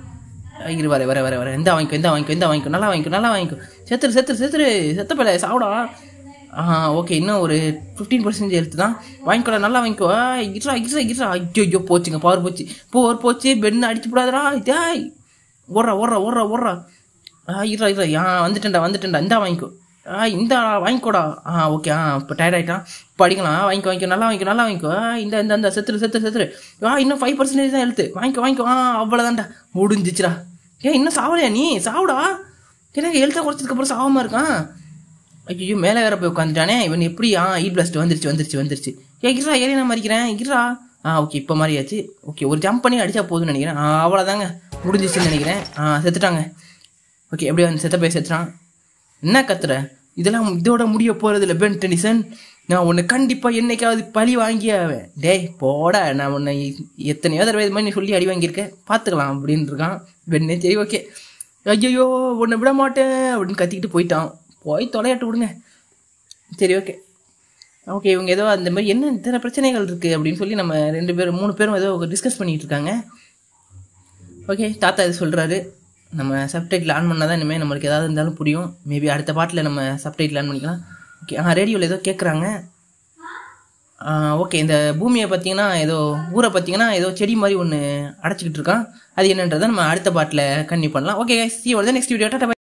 இரு வர வர வர வர எந்த வாங்கிக்கோ எந்த வாங்கிக்கோ எந்த வாங்கிக்கோ நல்லா வாங்கிக்கோ நல்லா வாங்கிக்கோ செத்துரு செத்துரு செத்துரு செத்த பிள்ளை சாப்பிடா ஆ ஓகே இன்னும் ஒரு ஃபிஃப்டீன் பர்சன்டேஜ் எடுத்து தான் வாங்கிக்கோடா நல்லா வாங்கிக்கோ ஆ, இருடா இருடா இருடா ஐயோ ஐயோ போச்சுங்க பவர் போச்சு பவர் போச்சு பெண்ணு அடிச்சு விடாதடா டேய் ஓடுறா ஓடுறா ஓடுறா ஓடுறா ஆ இருடா இருடா ஆ வந்துட்டேன்டா வந்துட்டேன்டா இந்தா வாங்கிக்கோ ஆ இந்த வாங்கிக்கோடா ஆ ஓகே ஆ இப்போ டயர்ட் ஆகிட்டான் இப்போ அடிக்கலாம் ஆ, வாங்கிக்கோ வாங்கிக்கோ நல்லா வாங்கிக்கோ நல்லா வாங்கிக்கோ ஆ இந்த இந்த இந்த செத்துரு செத்துரு செத்துரு ஆ இன்னும் ஃபைவ் பர்சன்டேஜ் தான் எழுத்து வாங்கிக்கோ வாங்கிக்கோ ஆ அவ்வளோதான்டா முடிஞ்சிச்சுடா ஏன் இன்னும் சாவலையா நீ சாவுடா எனக்கு எழுத்த குறைச்சதுக்கப்புறம் சாவாம இருக்கான் ஐயோ மேலே வேற போய் உட்காந்துட்டானே இவன் எப்படி ஆ இ பிளஸ்ட் வந்துருச்சு வந்துருச்சு வந்துருச்சு ஏ இருடா ஏறி நான் மறிக்கிறேன் இருடா ஆ ஓகே இப்போ மாதிரியாச்சு ஓகே ஒரு ஜம்ப் பண்ணி அடிச்சா போதும்னு நினைக்கிறேன் ஆ அவ்வளோதாங்க முடிஞ்சிச்சுன்னு நினைக்கிறேன் ஆ செத்துட்டாங்க ஓகே எப்படி வந்து செத்த போய் செத்துறான் என்ன கத்துற இதெல்லாம் இதோட முடிய போகிறது இல்லை பென் டெனிசன் நான் உன்னை கண்டிப்பாக என்னைக்காவது பழி வாங்கியாவேன் டேய் போடா நான் உன்னை எத்தனையோ தடவை இது மாதிரி நீ சொல்லி அடி வாங்கியிருக்கேன் பார்த்துக்கலாம் அப்படின்னு இருக்கான் பெண்ணே சரி ஓகே ஐயோ உன்னை விட மாட்டேன் அப்படின்னு கத்திக்கிட்டு போயிட்டான் போய் தொலையாட்டு விடுங்க சரி ஓகே ஓகே இவங்க ஏதோ அந்த மாதிரி என்ன இத்தனை பிரச்சனைகள் இருக்குது அப்படின்னு சொல்லி நம்ம ரெண்டு பேரும் மூணு பேரும் ஏதோ டிஸ்கஸ் பண்ணிகிட்டு இருக்காங்க ஓகே தாத்தா இது சொல்கிறாரு நம்ம சப்டைட்டில் ஆன் பண்ணால் தான் இனிமேல் நம்மளுக்கு ஏதாவது இருந்தாலும் புரியும் மேபி அடுத்த பாட்டில் நம்ம சப்டைட்டில் ஆன் பண்ணிக்கலாம் ஓகே ஆ ரேடியோவில் ஏதோ கேட்குறாங்க ஓகே இந்த பூமியை பார்த்தீங்கன்னா ஏதோ ஊரை பார்த்தீங்கன்னா ஏதோ செடி மாதிரி ஒன்று அடைச்சிக்கிட்டு இருக்கான் அது என்னன்றதை நம்ம அடுத்த பாட்டில் கன்னியூ பண்ணலாம் okay see next video tata